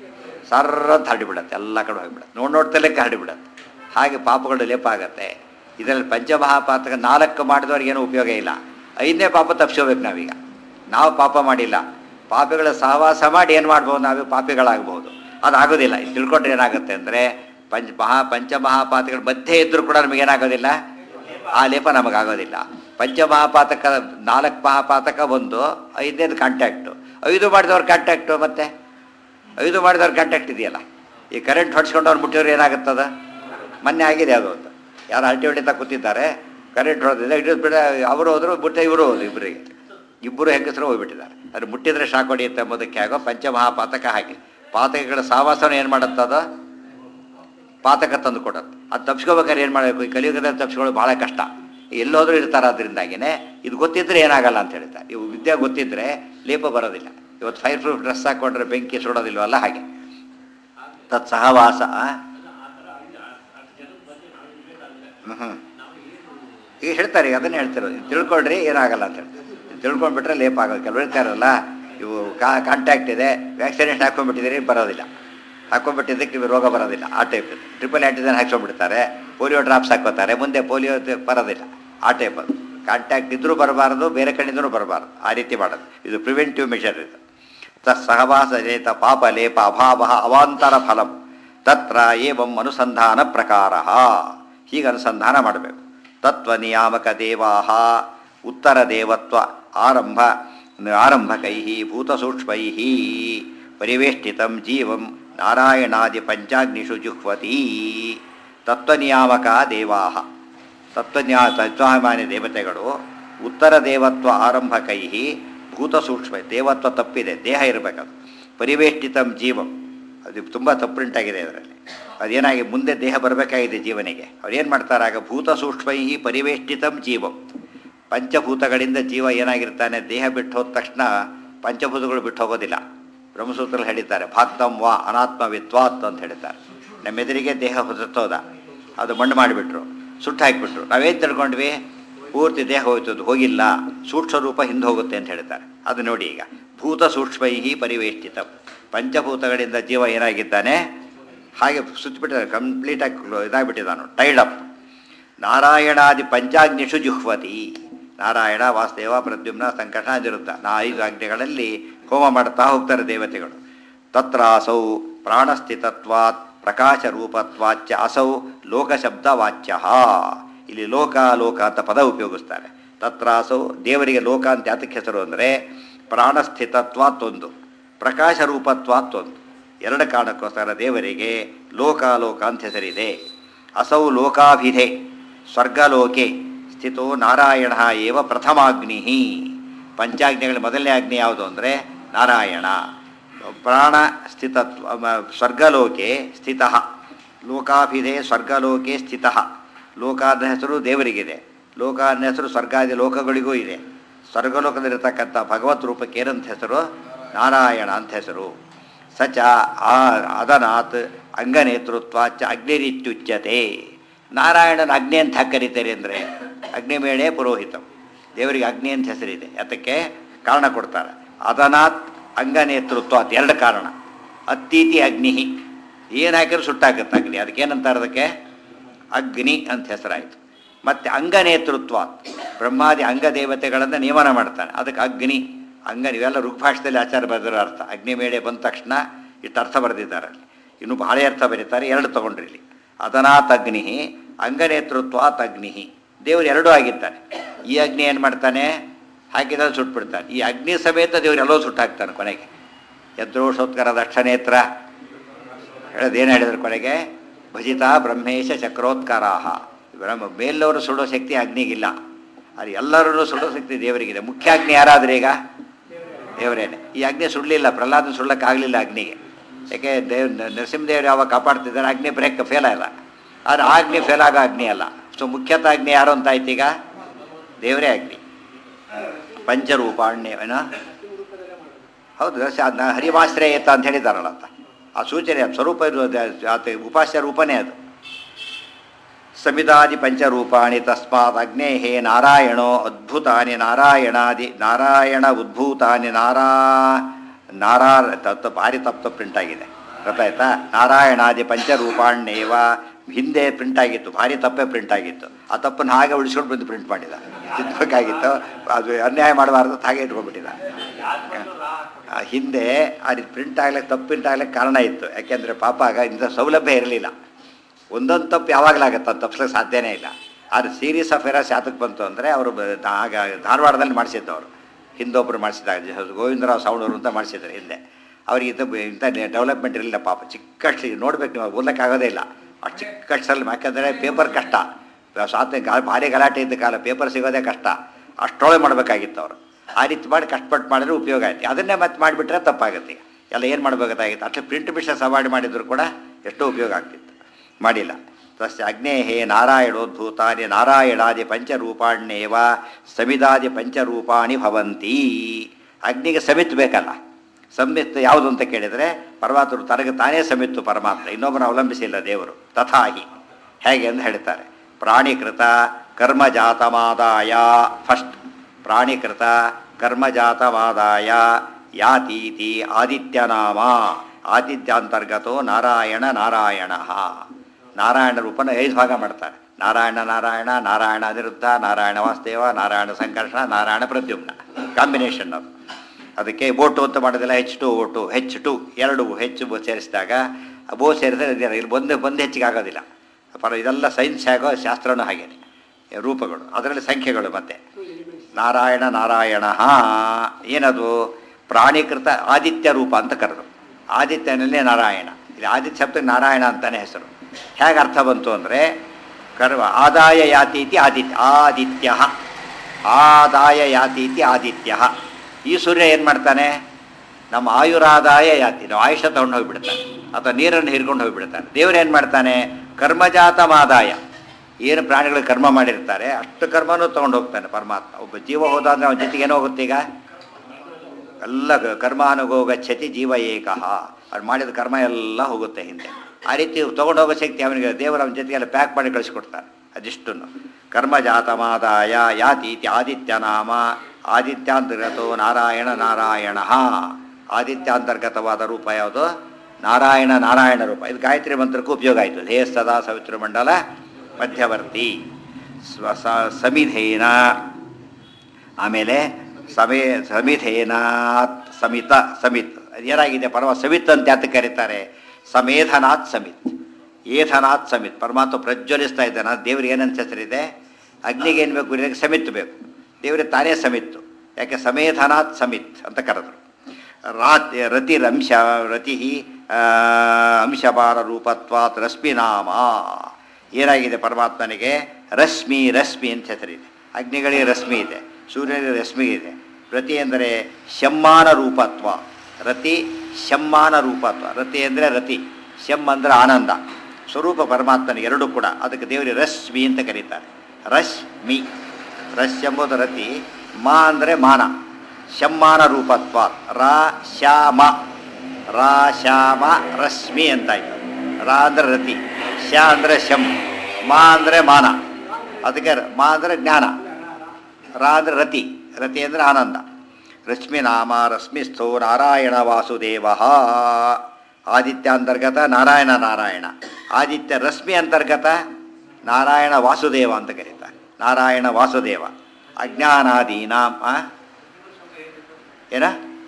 ಸರ್ರಂತ ಹರಡಿಬಿಡತ್ತೆ ಎಲ್ಲ ಕಡೆ ಹೋಗಿಬಿಡುತ್ತೆ ನೋಡಿ ನೋಡ್ತಲೇ ಹರಡಿಬಿಡತ್ತೆ ಹಾಗೆ ಪಾಪಗಳು ಲೇಪ ಆಗತ್ತೆ ಇದರಲ್ಲಿ ಪಂಚಮಹಾಪಾತಕ ನಾಲ್ಕು ಮಾಡಿದವ್ರಿಗೆ ಏನೂ ಉಪಯೋಗ ಇಲ್ಲ ಐದನೇ ಪಾಪ ತಪ್ಪಿಸೋಬೇಕು ನಾವೀಗ ನಾವು ಪಾಪ ಮಾಡಿಲ್ಲ ಪಾಪಿಗಳ ಸಹವಾಸ ಮಾಡಿ ಏನು ಮಾಡ್ಬೋದು ನಾವೇ ಪಾಪಿಗಳಾಗ್ಬೋದು ಅದಾಗೋದಿಲ್ಲ ಇದು ತಿಳ್ಕೊಂಡ್ರೆ ಏನಾಗುತ್ತೆ ಅಂದರೆ ಪಂಚ ಮಹಾ ಪಂಚಮಹಾಪಾತಗಳ ಮಧ್ಯೆ ಇದ್ದರೂ ಕೂಡ ನಮಗೇನಾಗೋದಿಲ್ಲ ಆ ಲೇಪ ನಮಗಾಗೋದಿಲ್ಲ ಪಂಚಮಹಾಪಾತಕ ನಾಲ್ಕು ಮಹಾಪಾತಕ ಒಂದು ಐದನೇದು ಕಾಂಟ್ಯಾಕ್ಟು ಐದು ಮಾಡಿದವ್ರ ಕಾಂಟ್ಯಾಕ್ಟು ಮತ್ತೆ ಐದು ಮಾಡಿದವ್ರ ಕಾಂಟ್ಯಾಕ್ಟ್ ಇದೆಯಲ್ಲ ಈ ಕರೆಂಟ್ ಹೊಡ್ಸ್ಕೊಂಡವ್ರು ಮುಟ್ಟಿದ್ರೆ ಏನಾಗುತ್ತದ ಮೊನ್ನೆ ಆಗಿದೆ ಅದು ಅಂತ ಯಾರು ಹರಟಿ ಹೊಡಿತಾ ಕೂತಿದ್ದಾರೆ ಕರೆಂಟ್ ಹೊಡೆದಿದೆ ಇಡೀ ಬಿಡ ಅವರು ಹೋದ್ರು ಬಿಟ್ಟು ಇವರು ಹೋದ್ರು ಇಬ್ಬರಿಗೆ ಇಬ್ಬರು ಹೆಂಗಸರು ಹೋಗ್ಬಿಟ್ಟಿದ್ದಾರೆ ಅದು ಮುಟ್ಟಿದ್ರೆ ಶಾಕ್ ಹೊಡೆಯುತ್ತೆ ಎಂಬುದಕ್ಕೆ ಆಗೋ ಪಂಚಮಹಾಪಾತಕ ಹಾಗೆ ಪಾತಕಗಳ ಸಾವಾಸನ ಏನು ಮಾಡುತ್ತದ ಪಾತಕ ತಂದು ಕೊಡತ್ತೆ ಅದು ತಪ್ಸ್ಕೋಬೇಕಾದ್ರೆ ಏನು ಮಾಡಬೇಕು ಈ ಕಲಿಯುಗದಲ್ಲಿ ತಪ್ಸ್ಕೊಳ್ಳೋದು ಭಾಳ ಕಷ್ಟ ಎಲ್ಲೋದ್ರೂ ಇರ್ತಾರೆ ಅದರಿಂದಾಗಿನೇ ಇದು ಗೊತ್ತಿದ್ರೆ ಏನಾಗಲ್ಲ ಅಂತ ಹೇಳ್ತಾರೆ ಇವು ವಿದ್ಯೆ ಗೊತ್ತಿದ್ರೆ ಲೇಪ ಬರೋದಿಲ್ಲ ಇವತ್ತು ಫೈರ್ ಪ್ರೂಫ್ ಡ್ರೆಸ್ ಹಾಕ್ಕೊಂಡ್ರೆ ಬೆಂಕಿ ಸುಡೋದಿಲ್ವಲ್ಲ ಹಾಗೆ ತತ್ ಸಹವಾಸ ಹ್ಞೂ ಹ್ಞೂ ಈಗ ಹೇಳ್ತಾರೆ ಈಗ ಅದನ್ನೇ ಹೇಳ್ತಿರೋದು ಇದು ತಿಳ್ಕೊಳ್ರಿ ಏನಾಗಲ್ಲ ಅಂತ ಹೇಳ್ತಾರೆ ಇದು ತಿಳ್ಕೊಂಡ್ಬಿಟ್ರೆ ಲೇಪ್ ಆಗೋದು ಕೆಲವು ಹೇಳ್ತಾರಲ್ಲ ಇವು ಕಾ ಕಾಂಟ್ಯಾಕ್ಟ್ ಇದೆ ವ್ಯಾಕ್ಸಿನೇಷನ್ ಹಾಕ್ಕೊಂಡ್ಬಿಟ್ಟಿದ್ದೀರಿ ಬರೋದಿಲ್ಲ ಹಾಕ್ಕೊಂಡ್ಬಿಟ್ಟಿದ್ದಕ್ಕೆ ನೀವು ರೋಗ ಬರೋದಿಲ್ಲ ಆ ಟೈಪ್ ಇದೆ ಟ್ರಿಪಲ್ ಆ್ಯಂಟಿಜನ್ ಹಾಕ್ಸ್ಕೊಂಡ್ಬಿಡ್ತಾರೆ ಪೋಲಿಯೋ ಡ್ರಾಪ್ಸ್ ಹಾಕೋತಾರೆ ಮುಂದೆ ಪೋಲಿಯೋ ಬರೋದಿಲ್ಲ ಆ ಟೈಪ್ ಅದು ಕಾಂಟ್ಯಾಕ್ಟ್ ಇದ್ರೂ ಬರಬಾರ್ದು ಬೇರೆ ಕಡೆಯಿಂದನೂ ಬರಬಾರ್ದು ಆ ರೀತಿ ಮಾಡೋದು ಇದು ಪ್ರಿವೆಂಟಿವ್ ಮೆಷರ್ ಇದು ತತ್ ಸಹವಾಸ ಜೇತ ಪಾಪ ಲೇಪ ಅಭಾವ ಅವಾಂತರ ಫಲಂ ತತ್ರ ಏವಂ ಅನುಸಂಧಾನ ಪ್ರಕಾರ ಹೀಗೆ ಅನುಸಂಧಾನ ಮಾಡಬೇಕು ತತ್ವ ನಿಯಾಮಕ ದೇವಾಹ ಉತ್ತರ ದೇವತ್ವ ಆರಂಭ ಆರಂಭಕೈ ಭೂತಸೂಕ್ಷ್ಮೈ ಪರಿವೇಷ್ಟಿತಂ ಜೀವಂ ನಾರಾಯಣಾದಿ ಪಂಚಾಗ್ನಿಷು ಜುಹ್ವತಿ ತತ್ವನಿಯಾಮಕ ದೇವಾಹ ತತ್ವಜ್ಞಾ ತತ್ವಾಭಿಮಾನಿ ದೇವತೆಗಳು ಉತ್ತರ ದೇವತ್ವ ಆರಂಭಕೈ ಭೂತಸೂಕ್ಷ್ಮ ದೇವತ್ವ ತಪ್ಪಿದೆ ದೇಹ ಇರಬೇಕದು ಪರಿವೇಷ್ಟಿತಂ ಜೀವಂ ಅದು ತುಂಬ ತಪ್ಪುಂಟಾಗಿದೆ ಅದರಲ್ಲಿ ಅದೇನಾಗಿ ಮುಂದೆ ದೇಹ ಬರಬೇಕಾಗಿದೆ ಜೀವನಿಗೆ ಅವ್ರು ಏನು ಮಾಡ್ತಾರಾಗ ಭೂತ ಸೂಕ್ಷ್ಮೈ ಪರಿವೇಷ್ಟಿತಂ ಜೀವಂ ಪಂಚಭೂತಗಳಿಂದ ಜೀವ ಏನಾಗಿರ್ತಾನೆ ದೇಹ ಬಿಟ್ಟು ಹೋದ ತಕ್ಷಣ ಪಂಚಭೂತಗಳು ಬಿಟ್ಟು ಹೋಗೋದಿಲ್ಲ ಬ್ರಹ್ಮಸೂತ್ರದಲ್ಲಿ ಹೇಳಿದ್ದಾರೆ ಭಾಕ್ತಂ ವಾ ಅನಾತ್ಮವಿತ್ವಾತ್ ಅಂತ ಹೇಳ್ತಾರೆ ನಮ್ಮ ಎದುರಿಗೆ ದೇಹ ಹೊಸತೋದ ಅದು ಮಣ್ಣು ಮಾಡಿಬಿಟ್ರು ಸುಟ್ಟು ಹಾಕಿಬಿಟ್ರು ನಾವೇನು ತಿಳ್ಕೊಂಡ್ವಿ ಪೂರ್ತಿ ದೇಹ ಹೋಯ್ತು ಅದು ಹೋಗಿಲ್ಲ ಸೂಕ್ಷ್ಮ ರೂಪ ಹಿಂದೆ ಹೋಗುತ್ತೆ ಅಂತ ಹೇಳ್ತಾರೆ ಅದು ನೋಡಿ ಈಗ ಭೂತ ಸೂಕ್ಷ್ಮೈ ಪರಿವೇಷ್ಟಿತ ಪಂಚಭೂತಗಳಿಂದ ಜೀವ ಏನಾಗಿದ್ದಾನೆ ಹಾಗೆ ಸುತ್ತಿಬಿಟ್ಟಿದ್ದಾನೆ ಕಂಪ್ಲೀಟಾಗಿ ಇದಾಗ್ಬಿಟ್ಟಿದ್ದಾನು ಟೈಡ್ ಅಪ್ ನಾರಾಯಣಾದಿ ಪಂಚಾಗ್ನಿಷು ಜುಹ್ವತಿ ನಾರಾಯಣ ವಾಸುದೇವ ಪ್ರದ್ಯುಮ್ನ ಸಂಕಟ ಅನಿರುದ್ಧ ನಾ ಐದು ಆಜ್ಞೆಗಳಲ್ಲಿ ಹೋಮ ಮಾಡ್ತಾ ಹೋಗ್ತಾರೆ ದೇವತೆಗಳು ತತ್ರಾಸೌ ಪ್ರಾಣಸ್ಥಿತತ್ವಾತ್ ಪ್ರಕಾಶ ರೂಪತ್ವಾಚ್ಚ ಅಸೌ ಲೋಕಶಬ್ದವಾಚ್ಯ ಇಲ್ಲಿ ಲೋಕ ಲೋಕ ಅಂತ ಪದ ಉಪಯೋಗಿಸ್ತಾರೆ ತತ್ರಾಸೌ ದೇವರಿಗೆ ಲೋಕ ಅಂತ ಯಾತಕ್ಕೆ ಹೆಸರು ಅಂದರೆ ಪ್ರಾಣಸ್ಥಿತತ್ವಾತ್ ಒಂದು ಪ್ರಕಾಶ ರೂಪತ್ವಾತ್ ಒಂದು ಎರಡು ಕಾರಣಕ್ಕೋಸ್ಕರ ದೇವರಿಗೆ ಲೋಕ ಲೋಕ ಅಂತ ಹೆಸರಿದೆ ಅಸೌ ಲೋಕಾಭಿಧೆ ಸ್ವರ್ಗಲೋಕೆ ಸ್ಥಿತೋ ನಾರಾಯಣ ಏವ ಪ್ರಥಮಾಗ್ನಿ ಪಂಚಾಗ್ನಿಗಳ ಮೊದಲನೇ ಅಗ್ನಿ ಯಾವುದು ಅಂದರೆ ನಾರಾಯಣ ಪ್ರಾಣ ಸ್ಥಿತತ್ವ ಮ- ಸ್ವರ್ಗಲೋಕೆ ಸ್ಥಿತ ಲೋಕಾಭಿಧೆ ಸ್ವರ್ಗಲೋಕೆ ಸ್ಥಿತ ಲೋಕ ಅನ್ನೋ ಹೆಸರು ದೇವರಿಗಿದೆ ಲೋಕ ಅನ್ನೋ ಹೆಸರು ಸ್ವರ್ಗಾದಿ ಲೋಕಗಳಿಗೂ ಇದೆ ಸ್ವರ್ಗಲೋಕದಲ್ಲಿರ್ತಕ್ಕಂಥ ಭಗವತ್ ರೂಪಕ್ಕೆ ಏನಂತ ಹೆಸರು ನಾರಾಯಣ ಅಂತ ಹೆಸರು ಸಚ ಆ ಅದನಾತ್ ಅಂಗನೇತೃತ್ವಾಚ ಅಗ್ನಿರಿತ್ಯುಚ್ಯತೆ ನಾರಾಯಣನ ಅಗ್ನಿ ಅಂತ ಹಾಕಿ ಕರೀತಾರೆ ಅಂದರೆ ಅಗ್ನಿಮೇಳೆ ಪುರೋಹಿತಂ ದೇವರಿಗೆ ಅಗ್ನಿ ಅಂತ ಹೆಸರಿದೆ ಅದಕ್ಕೆ ಕಾರಣ ಕೊಡ್ತಾರೆ ಅದನಾತ್ ಅಂಗನೇತೃತ್ವ ಅಂತ ಎರಡು ಕಾರಣ ಅತ್ತೀತಿ ಅಗ್ನಿ ಏನು ಹಾಕಿದ್ರು ಸುಟ್ಟಾಕತ್ತೆ ಅಗ್ನಿ ಅದಕ್ಕೆ ಏನಂತಾರೆ ಅದಕ್ಕೆ ಅಗ್ನಿ ಅಂತ ಹೆಸರಾಯಿತು ಮತ್ತು ಅಂಗನೇತೃತ್ವ ಬ್ರಹ್ಮಾದಿ ಅಂಗದೇವತೆಗಳನ್ನು ನಿಯಮನ ಮಾಡ್ತಾನೆ ಅದಕ್ಕೆ ಅಗ್ನಿ ಅಂಗ ಇವೆಲ್ಲ ಋಗ್ಭಾಷದಲ್ಲಿ ಆಚಾರ ಬರೆದಿರೋ ಅರ್ಥ ಅಗ್ನಿಮೇಳೆ ಬಂದ ತಕ್ಷಣ ಇಷ್ಟು ಅರ್ಥ ಬರೆದಿದ್ದಾರೆ ಅಲ್ಲಿ ಇನ್ನು ಬಹಳ ಅರ್ಥ ಬರೀತಾರೆ ಎರಡು ತಗೊಂಡ್ರಿ ಇಲ್ಲಿ ಅದನಾತ್ ಅಗ್ನಿ ಅಂಗನೇತೃತ್ವಾತ್ ಅಗ್ನಿ ದೇವರು ಎರಡೂ ಆಗಿದ್ದಾನೆ ಈ ಅಗ್ನಿ ಏನು ಮಾಡ್ತಾನೆ ಹಾಕಿದ್ರೆ ಸುಟ್ಬಿಡ್ತಾನೆ ಈ ಅಗ್ನಿ ಸಮೇತ ದೇವರು ಎಲ್ಲೋ ಸುಟ್ಟಾಕ್ತಾನೆ ಕೊನೆಗೆ ಯದ್ರೋಷೋತ್ಕರ ದಕ್ಷನೇತ್ರ ಹೇಳೋದು ಏನು ಹೇಳಿದ್ರು ಕೊನೆಗೆ ಭಜಿತ ಬ್ರಹ್ಮೇಶ ಚಕ್ರೋತ್ಕರಾಹ ಬ್ರಹ್ಮ ಮೇಲವರು ಸುಡೋ ಶಕ್ತಿ ಅಗ್ನಿಗಿಲ್ಲ ಅದು ಎಲ್ಲರೂ ಸುಡೋ ಶಕ್ತಿ ದೇವರಿಗಿದೆ ಮುಖ್ಯ ಅಗ್ನಿ ಯಾರಾದ್ರೆ ಈಗ ದೇವರೇನೆ ಈ ಅಗ್ನಿ ಸುಡಲಿಲ್ಲ ಪ್ರಹ್ಲಾದ ಸುಡ್ಲಕ್ಕಾಗಲಿಲ್ಲ ಅಗ್ನಿಗೆ ಯಾಕೆ ದೇವ್ ನರಸಿಂಹದೇವರು ಯಾವಾಗ ಕಾಪಾಡ್ತಿದ್ದಾರೆ ಅಗ್ನಿ ಬ್ರೇಕ್ ಫೇಲ್ ಆಗಲ್ಲ ಆದರೆ ಆ ಅಗ್ನಿ ಫೇಲ್ ಆಗೋ ಅಗ್ನಿ ಅಲ್ಲ ಸೊ ಮುಖ್ಯತಃ ಅಗ್ನಿ ಯಾರು ಅಂತ ಆಯ್ತು ಈಗ ದೇವರೇ ಅಗ್ನಿ ಪಂಚರೂಪಾಣ್ಯ ಏನೋ ಹೌದು ಸ- ಅದ್ನ ಹರಿವಾಶ್ರಯತ ಅಂತ ಹೇಳಿದಾರಲ್ಲ ಅಂತ ಆ ಸೂಚನೆ ಅದು ಸ್ವರೂಪ ಇರೋದು ಅದು ಉಪಾಸ್ಯ ರೂಪನೇ ಅದು ಸಮಿದಾದಿ ಪಂಚರೂಪಾಣಿ ತಸ್ಮಾತ್ ಅಗ್ನೇಹೇ ನಾರಾಯಣೋ ಅದ್ಭುತಾನಿ ನಾರಾಯಣಾದಿ ನಾರಾಯಣ ಉದ್ಭೂತಾನಿ ನಾರಾ ನಾರಾ ತತ್ವ ಭಾರಿ ತಪ್ಪು ಪ್ರಿಂಟ್ ಆಗಿದೆ ಗೊತ್ತಾಯ್ತಾ ನಾರಾಯಣಾದಿ ಪಂಚರೂಪಾಣ್ಯೇವ ಹಿಂದೆ ಪ್ರಿಂಟ್ ಆಗಿತ್ತು ಭಾರಿ ತಪ್ಪೇ ಪ್ರಿಂಟ್ ಆಗಿತ್ತು ಆ ತಪ್ಪನ್ನು ಹಾಗೆ ಉಳಿಸ್ಕೊಂಡು ಬಂದು ಪ್ರಿಂಟ್ ಮಾಡಿದ ತಿದ್ದಬೇಕಾಗಿತ್ತು ಅದು ಅನ್ಯಾಯ ಮಾಡಬಾರ್ದು ಅಂತ ಹಾಗೆ ಇಟ್ಕೊಂಡ್ಬಿಟ್ಟಿದ ಆ ಹಿಂದೆ ಆ ರೀತಿ ಪ್ರಿಂಟ್ ಆಗ್ಲಿಕ್ಕೆ ತಪ್ಪು ಪ್ರಿಂಟ್ ಆಗ್ಲಿಕ್ಕೆ ಕಾರಣ ಇತ್ತು ಯಾಕೆಂದರೆ ಪಾಪ ಆಗ ಇಂಥ ಸೌಲಭ್ಯ ಇರಲಿಲ್ಲ ಒಂದೊಂದು ತಪ್ಪು ಯಾವಾಗಲಾಗತ್ತೆ ಅದು ತಪ್ಪಿಸ್ಲಿಕ್ಕೆ ಸಾಧ್ಯನೇ ಇಲ್ಲ ಆದರೆ ಸೀರೀಸ್ ಆಫ್ ಎರರ್ಸ್ ಯಾತಕ್ಕೆ ಬಂತು ಅಂದರೆ ಅವರು ಬ- ಆಗ ಧಾರವಾಡದಲ್ಲಿ ಮಾಡಿಸಿದ್ದವರು ಹಿಂದೊಬ್ಬರು ಮಾಡಿಸಿದಾಗ ಜ- ಗೋವಿಂದರಾವ್ ಸೌಂಡವರು ಅಂತ ಮಾಡಿಸಿದ್ರು ಹಿಂದೆ ಅವ್ರಿಗೆ ಇದು ಬ- ಇಂಥ ಡೆವಲಪ್ಮೆಂಟ್ ಇರಲಿಲ್ಲ ಪಾಪ ಚಿಕ್ಕಷ್ಟು ನೋಡ್ಬೇಕು ನೀವು ಓದಲಿಕ್ಕಾಗೋದೇ ಇಲ್ಲ ಆ ಚಿಕ್ಕಷ್ಟಲ್ಲಿ ಯಾಕಂದರೆ ಪೇಪರ್ ಕಷ್ಟ ಸ್ವಾತಂತ್ರ್ಯ ಗಾ ಭಾರಿ ಗಲಾಟೆ ಇದ್ದ ಕಾಲ ಪೇಪರ್ ಸಿಗೋದೇ ಕಷ್ಟ ಅಷ್ಟೊಳಗೆ ಮಾಡಬೇಕಾಗಿತ್ತು ಅವರು ಆ ರೀತಿ ಮಾಡಿ ಕಷ್ಟಪಟ್ಟು ಮಾಡಿದ್ರೆ ಉಪಯೋಗ ಆಯ್ತು ಅದನ್ನೇ ಮತ್ತೆ ಮಾಡಿಬಿಟ್ರೆ ತಪ್ಪಾಗುತ್ತೆ ಎಲ್ಲ ಏನು ಮಾಡಬೇಕಾಗಿತ್ತು ಅಷ್ಟೇ ಪ್ರಿಂಟ್ ಮಿಷನ್ ಸವಾಡಿ ಮಾಡಿದ್ರು ಕೂಡ ಎಷ್ಟೋ ಉಪಯೋಗ ಆಗ್ತಿತ್ತು ಮಾಡಿಲ್ಲ ತಸ್ಯ ಅಗ್ನೇಹೇ ನಾರಾಯಣೋದ್ಭೂತಾನಿ ನಾರಾಯಣಾದಿ ಪಂಚರೂಪಾಣ್ಯೇವ ಸಮಿದಾದಿ ಪಂಚರೂಪಾಣಿ ಭವಂತಿ ಅಗ್ನಿಗೆ ಸಮಿತ್ ಬೇಕಲ್ಲ ಸಮಿತ್ ಯಾವುದು ಅಂತ ಕೇಳಿದರೆ ಪರಮಾತ್ಮರು ತನಗೆ ತಾನೇ ಸಮಿತ್ತು ಪರಮಾತ್ಮ ಇನ್ನೊಬ್ಬನ ಅವಲಂಬಿಸಿಲ್ಲ ದೇವರು ತಥಾಹಿ ಹೇಗೆ ಅಂತ ಹೇಳ್ತಾರೆ ಪ್ರಾಣಿಕೃತ ಕರ್ಮಜಾತಮಾದಾಯ ಫಸ್ಟ್ ಪ್ರಾಣಿಕೃತ ಕರ್ಮಜಾತಮಾದಾಯ ಯಾತೀತಿ ಆದಿತ್ಯನಾಮ ಆದಿತ್ಯಾಂತರ್ಗತೋ ನಾರಾಯಣ ನಾರಾಯಣ ನಾರಾಯಣ ರೂಪನ ಐದು ಭಾಗ ಮಾಡ್ತಾರೆ ನಾರಾಯಣ ನಾರಾಯಣ ನಾರಾಯಣ ಅನಿರುದ್ಧ ನಾರಾಯಣ ವಾಸುದೇವ ನಾರಾಯಣ ಸಂಕರ್ಷಣ ನಾರಾಯಣ ಪ್ರದ್ಯುಮ್ನ ಕಾಂಬಿನೇಷನ್ ಅದು ಅದಕ್ಕೆ ಓಟು ಅಂತ ಮಾಡೋದಿಲ್ಲ H two O two H two ಎರಡು ಹೆಚ್ಚು ಬೋ ಸೇರಿಸಿದಾಗ ಬೋ ಸೇರಿದ್ರೆ ಇದೇನು ಇಲ್ಲಿ ಒಂದು ಒಂದು ಹೆಚ್ಚಿಗೆ ಆಗೋದಿಲ್ಲ ಪರ ಇದೆಲ್ಲ ಸೈನ್ಸ್ ಹೇಗೋ ಶಾಸ್ತ್ರನೂ ಹಾಗೇನೆ ರೂಪಗಳು ಅದರಲ್ಲಿ ಸಂಖ್ಯೆಗಳು ಮತ್ತೆ ನಾರಾಯಣ ನಾರಾಯಣ ಏನದು ಪ್ರಾಣಿಕೃತ ಆದಿತ್ಯ ರೂಪ ಅಂತ ಕರೆದು ಆದಿತ್ಯನಲ್ಲೇ ನಾರಾಯಣ ಇಲ್ಲಿ ಆದಿತ್ಯ ಶಬ್ದಕ್ಕೆ ನಾರಾಯಣ ಅಂತಾನೆ ಹೆಸರು ಹೇಗೆ ಅರ್ಥ ಬಂತು ಅಂದರೆ ಕರ್ಮ ಆದಾಯ ಯಾತೀತಿ ಆದಿತ್ಯ ಆದಿತ್ಯ ಆದಾಯ ಯಾತೀತಿ ಆದಿತ್ಯ ಈ ಸೂರ್ಯ ಏನು ಮಾಡ್ತಾನೆ ನಮ್ಮ ಆಯುರಾದಾಯ ಯಾತಿ ನಾವು ಆಯುಷ ತಗೊಂಡು ಹೋಗಿಬಿಡ್ತಾನೆ ಅಥವಾ ನೀರನ್ನು ಹಿರ್ಕೊಂಡು ಹೋಗಿಬಿಡ್ತಾನೆ ದೇವರು ಏನು ಮಾಡ್ತಾನೆ ಕರ್ಮಜಾತ ಮಾದಾಯ ಏನು ಪ್ರಾಣಿಗಳು ಕರ್ಮ ಮಾಡಿರ್ತಾರೆ ಅಷ್ಟು ಕರ್ಮನೂ ತೊಗೊಂಡು ಹೋಗ್ತಾನೆ ಪರಮಾತ್ಮ ಒಬ್ಬ ಜೀವ ಹೋದಾದ್ರೆ ಅವನ ಜೊತೆಗೆ ಏನೋ ಹೋಗುತ್ತೆ ಈಗ ಎಲ್ಲ ಕ- ಕರ್ಮಾನುಗೋ ಗಚ್ಚತಿ ಜೀವ ಏಕಃ ಅವ್ರು ಮಾಡಿದ ಕರ್ಮ ಎಲ್ಲ ಹೋಗುತ್ತೆ ಹಿಂದೆ ಆ ರೀತಿ ತೊಗೊಂಡು ಹೋಗೋ ಶಕ್ತಿ ಅವನಿಗೆ ದೇವರು ಅವನ ಜೊತೆಗೆಲ್ಲ ಪ್ಯಾಕ್ ಮಾಡಿ ಕಳಿಸ್ಕೊಡ್ತಾರೆ ಅದಿಷ್ಟನ್ನು ಕರ್ಮಜಾತಮಾದಾಯ ಯಾತೀತಿ ಆದಿತ್ಯ ನಾಮ ಆದಿತ್ಯಾಂತರ್ಗತೋ ನಾರಾಯಣ ನಾರಾಯಣ ಆದಿತ್ಯಾಂತರ್ಗತವಾದ ರೂಪ ಯಾವುದು ನಾರಾಯಣ ನಾರಾಯಣ ರೂಪ ಇದು ಗಾಯತ್ರಿ ಮಂತ್ರಕ್ಕೂ ಉಪಯೋಗ ಆಯಿತು ಧೇಯ ಸದಾ ಸವಿತೃ ಮಂಡಲ ಮಧ್ಯವರ್ತಿ ಸ್ವ ಸ- ಸಮಿಧೇನ ಆಮೇಲೆ ಸಮೇ ಸಮಿಧೇನಾತ್ ಸಮಿತ ಸಮಿತ್ ಏನಾಗಿದೆ ಪರಮ ಸಮಿತ್ ಅಂತ ಯಾತಕ್ಕೆ ಕರೀತಾರೆ ಸಮೇಧನಾಥ್ ಸಮಿತ್ ಏಧನಾಥ್ ಸಮಿತ್ ಪರಮಾತ್ಮ ಪ್ರಜ್ವಲಿಸ್ತಾ ಇದ್ದಾನೆ ದೇವ್ರಿಗೆ ಏನಂತ ಹೆಸರಿದೆ ಅಗ್ನಿಗೆ ಏನು ಬೇಕು ಇದಕ್ಕೆ ಸಮಿತ್ ಬೇಕು ದೇವರಿಗೆ ತಾನೇ ಸಮಿತ್ತು ಯಾಕೆ ಸಮೇಧನಾಥ್ ಸಮಿತ್ ಅಂತ ಕರೆದ್ರು ರಾತ್ ರತಿರಂಶ ರತಿ ಅಂಶಪಾರ ರೂಪತ್ವಾತ್ ರಶ್ಮಿ ನಾಮ ಏನಾಗಿದೆ ಪರಮಾತ್ಮನಿಗೆ ರಶ್ಮಿ ರಶ್ಮಿ ಅಂತ ಹೆಸರಿದೆ ಅಗ್ನಿಗಳಿಗೆ ರಶ್ಮಿ ಇದೆ ಸೂರ್ಯನಿಗೆ ರಶ್ಮಿ ಇದೆ ರತಿ ಎಂದರೆ ಶಮ್ಮಾನ ರೂಪತ್ವ ರತಿ ಶಮ್ಮಾನ ರೂಪತ್ವ ರತಿ ಅಂದರೆ ರತಿ ಶಮ್ ಅಂದರೆ ಆನಂದ ಸ್ವರೂಪ ಪರಮಾತ್ಮನಿಗೆ ಎರಡೂ ಕೂಡ ಅದಕ್ಕೆ ದೇವರಿಗೆ ರಶ್ಮಿ ಅಂತ ಕರೀತಾರೆ ರಶ್ಮಿ ರಶ್ ಎಂಬುದು ರತಿ ಮಾ ಅಂದರೆ ಮಾನ ಶಮ್ಮಾನ ರೂಪತ್ವ ರ ಶ್ಯಾಮ ರ ಶ್ಯಾಮ ರಶ್ಮಿ ಅಂತಾಯ್ತು ರ ಅಂದರೆ ರತಿ ಶ ಅಂದರೆ ಶಮ್ ಮಾ ಅಂದರೆ ಮಾನ ಅದಕ್ಕೆ ರ- ಮಾ ಅಂದರೆ ಜ್ಞಾನ ರ ಅಂದರೆ ರತಿ ರತಿ ಅಂದರೆ ಆನಂದ ರಶ್ಮಿ ನಾಮ ರಶ್ಮಿಸ್ಥೋ ನಾರಾಯಣ ವಾಸುದೇವ ಆದಿತ್ಯ ಅಂತರ್ಗತ ನಾರಾಯಣ ನಾರಾಯಣ ಆದಿತ್ಯ ರಶ್ಮಿ ಅಂತರ್ಗತ ನಾರಾಯಣ ವಾಸುದೇವ ಅಂತ ಕರೀತಾರೆ ನಾರಾಯಣ ವಾಸುದೇವ ಅಜ್ಞಾನಾದೀನಾಂ ಆ? ಏನ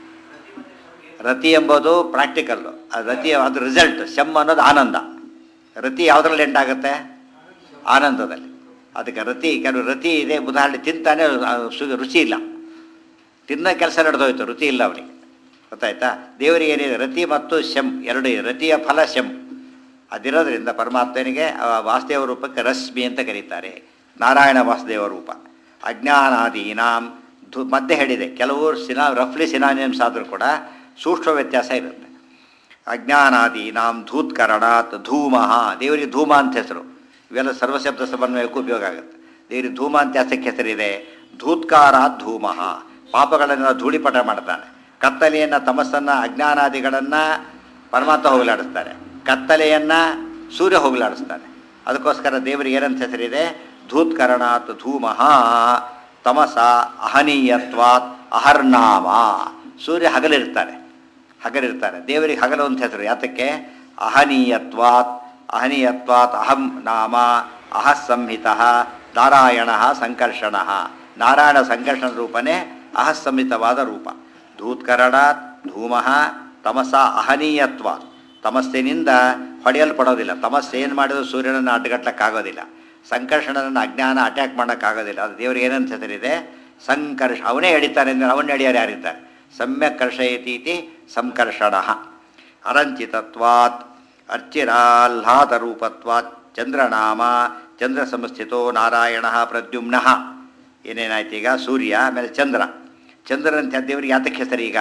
ರತಿ ಎಂಬುದು ಪ್ರಾಕ್ಟಿಕಲ್ಲು ಆ ರತಿ ಅದು ರಿಸಲ್ಟ್ ಶಮ್ ಅನ್ನೋದು ಆನಂದ ರತಿ ಯಾವುದ್ರಲ್ಲಿ ಎಂಟಾಗುತ್ತೆ ಆನಂದದಲ್ಲಿ ಅದಕ್ಕೆ ರತಿ ಕೆಲವು ರತಿ ಇದೆ ಉದಾಹರಣೆ ತಿಂತಾನೆ ಅದು ಸು- ರುಚಿ ಇಲ್ಲ ತಿನ್ನೋ ಕೆಲಸ ನಡೆದೋಯ್ತು ರುಚಿ ಇಲ್ಲ ಅವನಿಗೆ ಗೊತ್ತಾಯ್ತಾ ದೇವರಿಗೆ ಏನಿದೆ ರತಿ ಮತ್ತು ಶಂ ಎರಡು ಇದೆ. ರತಿಯ ಫಲ ಶಂ ಅದಿರೋದ್ರಿಂದ ಪರಮಾತ್ಮನಿಗೆ ಆ ವಾಸುದೇವ ರೂಪಕ್ಕೆ ರಶ್ಮಿ ಅಂತ ಕರೀತಾರೆ ನಾರಾಯಣ ವಾಸುದೇವ ರೂಪ ಅಜ್ಞಾನಾದೀನಾಂ ಧು ಮತ್ತೆ ಹೇಳಿದೆ ಕೆಲವು ಸಿನಾ ರಫ್ಲಿ ಸಿನಾನಿಯಮ್ಸ್ ಆದರೂ ಕೂಡ ಸೂಕ್ಷ್ಮ ವ್ಯತ್ಯಾಸ ಇರುತ್ತೆ ಅಜ್ಞಾನಾದೀನಾಂ ಧೂತ್ಕರಣಾತ್ ಧೂಮಃ ದೇವರಿಗೆ ಧೂಮ ಅಂತ ಹೆಸರು ಇವೆಲ್ಲ ಸರ್ವಶಬ್ದ ಸಮನ್ವಯಕ್ಕೂ ಉಪಯೋಗ ಆಗುತ್ತೆ ದೇವರಿಗೆ ಧೂಮ ಅಂತ ಯಾತಕ್ಕೆ ಹೆಸರಿದೆ ಧೂತ್ಕಾರಾತ್ ಧೂಮಃ ಪಾಪಗಳನ್ನು ಧೂಳಿಪಟ ಮಾಡ್ತಾನೆ ಕತ್ತಲೆಯನ್ನು ತಮಸ್ಸನ್ನು ಅಜ್ಞಾನಾದಿಗಳನ್ನು ಪರಮಾತ್ಮ ಹೋಗಲಾಡಿಸ್ತಾರೆ ಕತ್ತಲೆಯನ್ನು ಸೂರ್ಯ ಹೋಗಲಾಡಿಸ್ತಾನೆ ಅದಕ್ಕೋಸ್ಕರ ದೇವರಿಗೆ ಏನಂತ ಹೆಸರಿದೆ ಧೂತ್ಕರಣಾತ್ ಧೂಮಃ ತಮಸ ಅಹನೀಯತ್ವಾತ್ ಅಹರ್ನಾಮ ಸೂರ್ಯ ಹಗಲಿರ್ತಾನೆ ಹಗಲಿರ್ತಾರೆ ದೇವರಿಗೆ ಹಗಲು ಅಂತ ಹೆಸರು ಯಾತಕ್ಕೆ ಅಹನೀಯತ್ವಾತ್ ಅಹನೀಯತ್ವಾತ್ ಅಹಂ ನಾಮ ಅಹ ಸಂಹಿತ ನಾರಾಯಣ ಸಂಕರ್ಷಣ ನಾರಾಯಣ ಸಂಕರ್ಷಣ ರೂಪನೇ ಅಹಸ್ಸಂಹಿತವಾದ ರೂಪ ಧೂತ್ಕರಣಾತ್ ಧೂಮಃ ತಮಸ ಅಹನೀಯತ್ವ ತಮಸ್ಸಿನಿಂದ ಹೊಡೆಯಲ್ಪಡೋದಿಲ್ಲ ತಮಸ್ಸು ಏನು ಮಾಡಿದ್ರು ಸೂರ್ಯನನ್ನು ಅಡ್ಡಗಟ್ಲಕ್ಕಾಗೋದಿಲ್ಲ ಸಂಕರ್ಷಣನನ್ನು ಅಜ್ಞಾನ ಅಟ್ಯಾಕ್ ಮಾಡೋಕ್ಕಾಗೋದಿಲ್ಲ ಅದು ದೇವರಿಗೆ ಏನಂತ ಹೆಸರಿದೆ ಸಂಕರ್ಷ ಅವನೇ ಎಳಿತಾನೆ ಅಂದರೆ ಅವನ್ನ ಎಳೆಯೋರು ಯಾರಿದ್ದಾರೆ ಸಮ್ಯಕ್ ಕರ್ಷಯತೀತಿ ಸಂಕರ್ಷಣ ಅರಂಚಿತತ್ವಾತ್ ಅರ್ಚಿರಾಹ್ಲಾದರೂಪತ್ವಾತ್ ಚಂದ್ರನಾಮ ಚಂದ್ರ ಸಂಸ್ಥಿತೋ ನಾರಾಯಣ ಪ್ರದ್ಯುಮ್ನ ಏನೇನಾಯ್ತು ಈಗ ಸೂರ್ಯ ಆಮೇಲೆ ಚಂದ್ರ ಚಂದ್ರನಂತ ದೇವರಿಗೆ ಯಾತಕ್ಕೆ ಹೆಸರು ಈಗ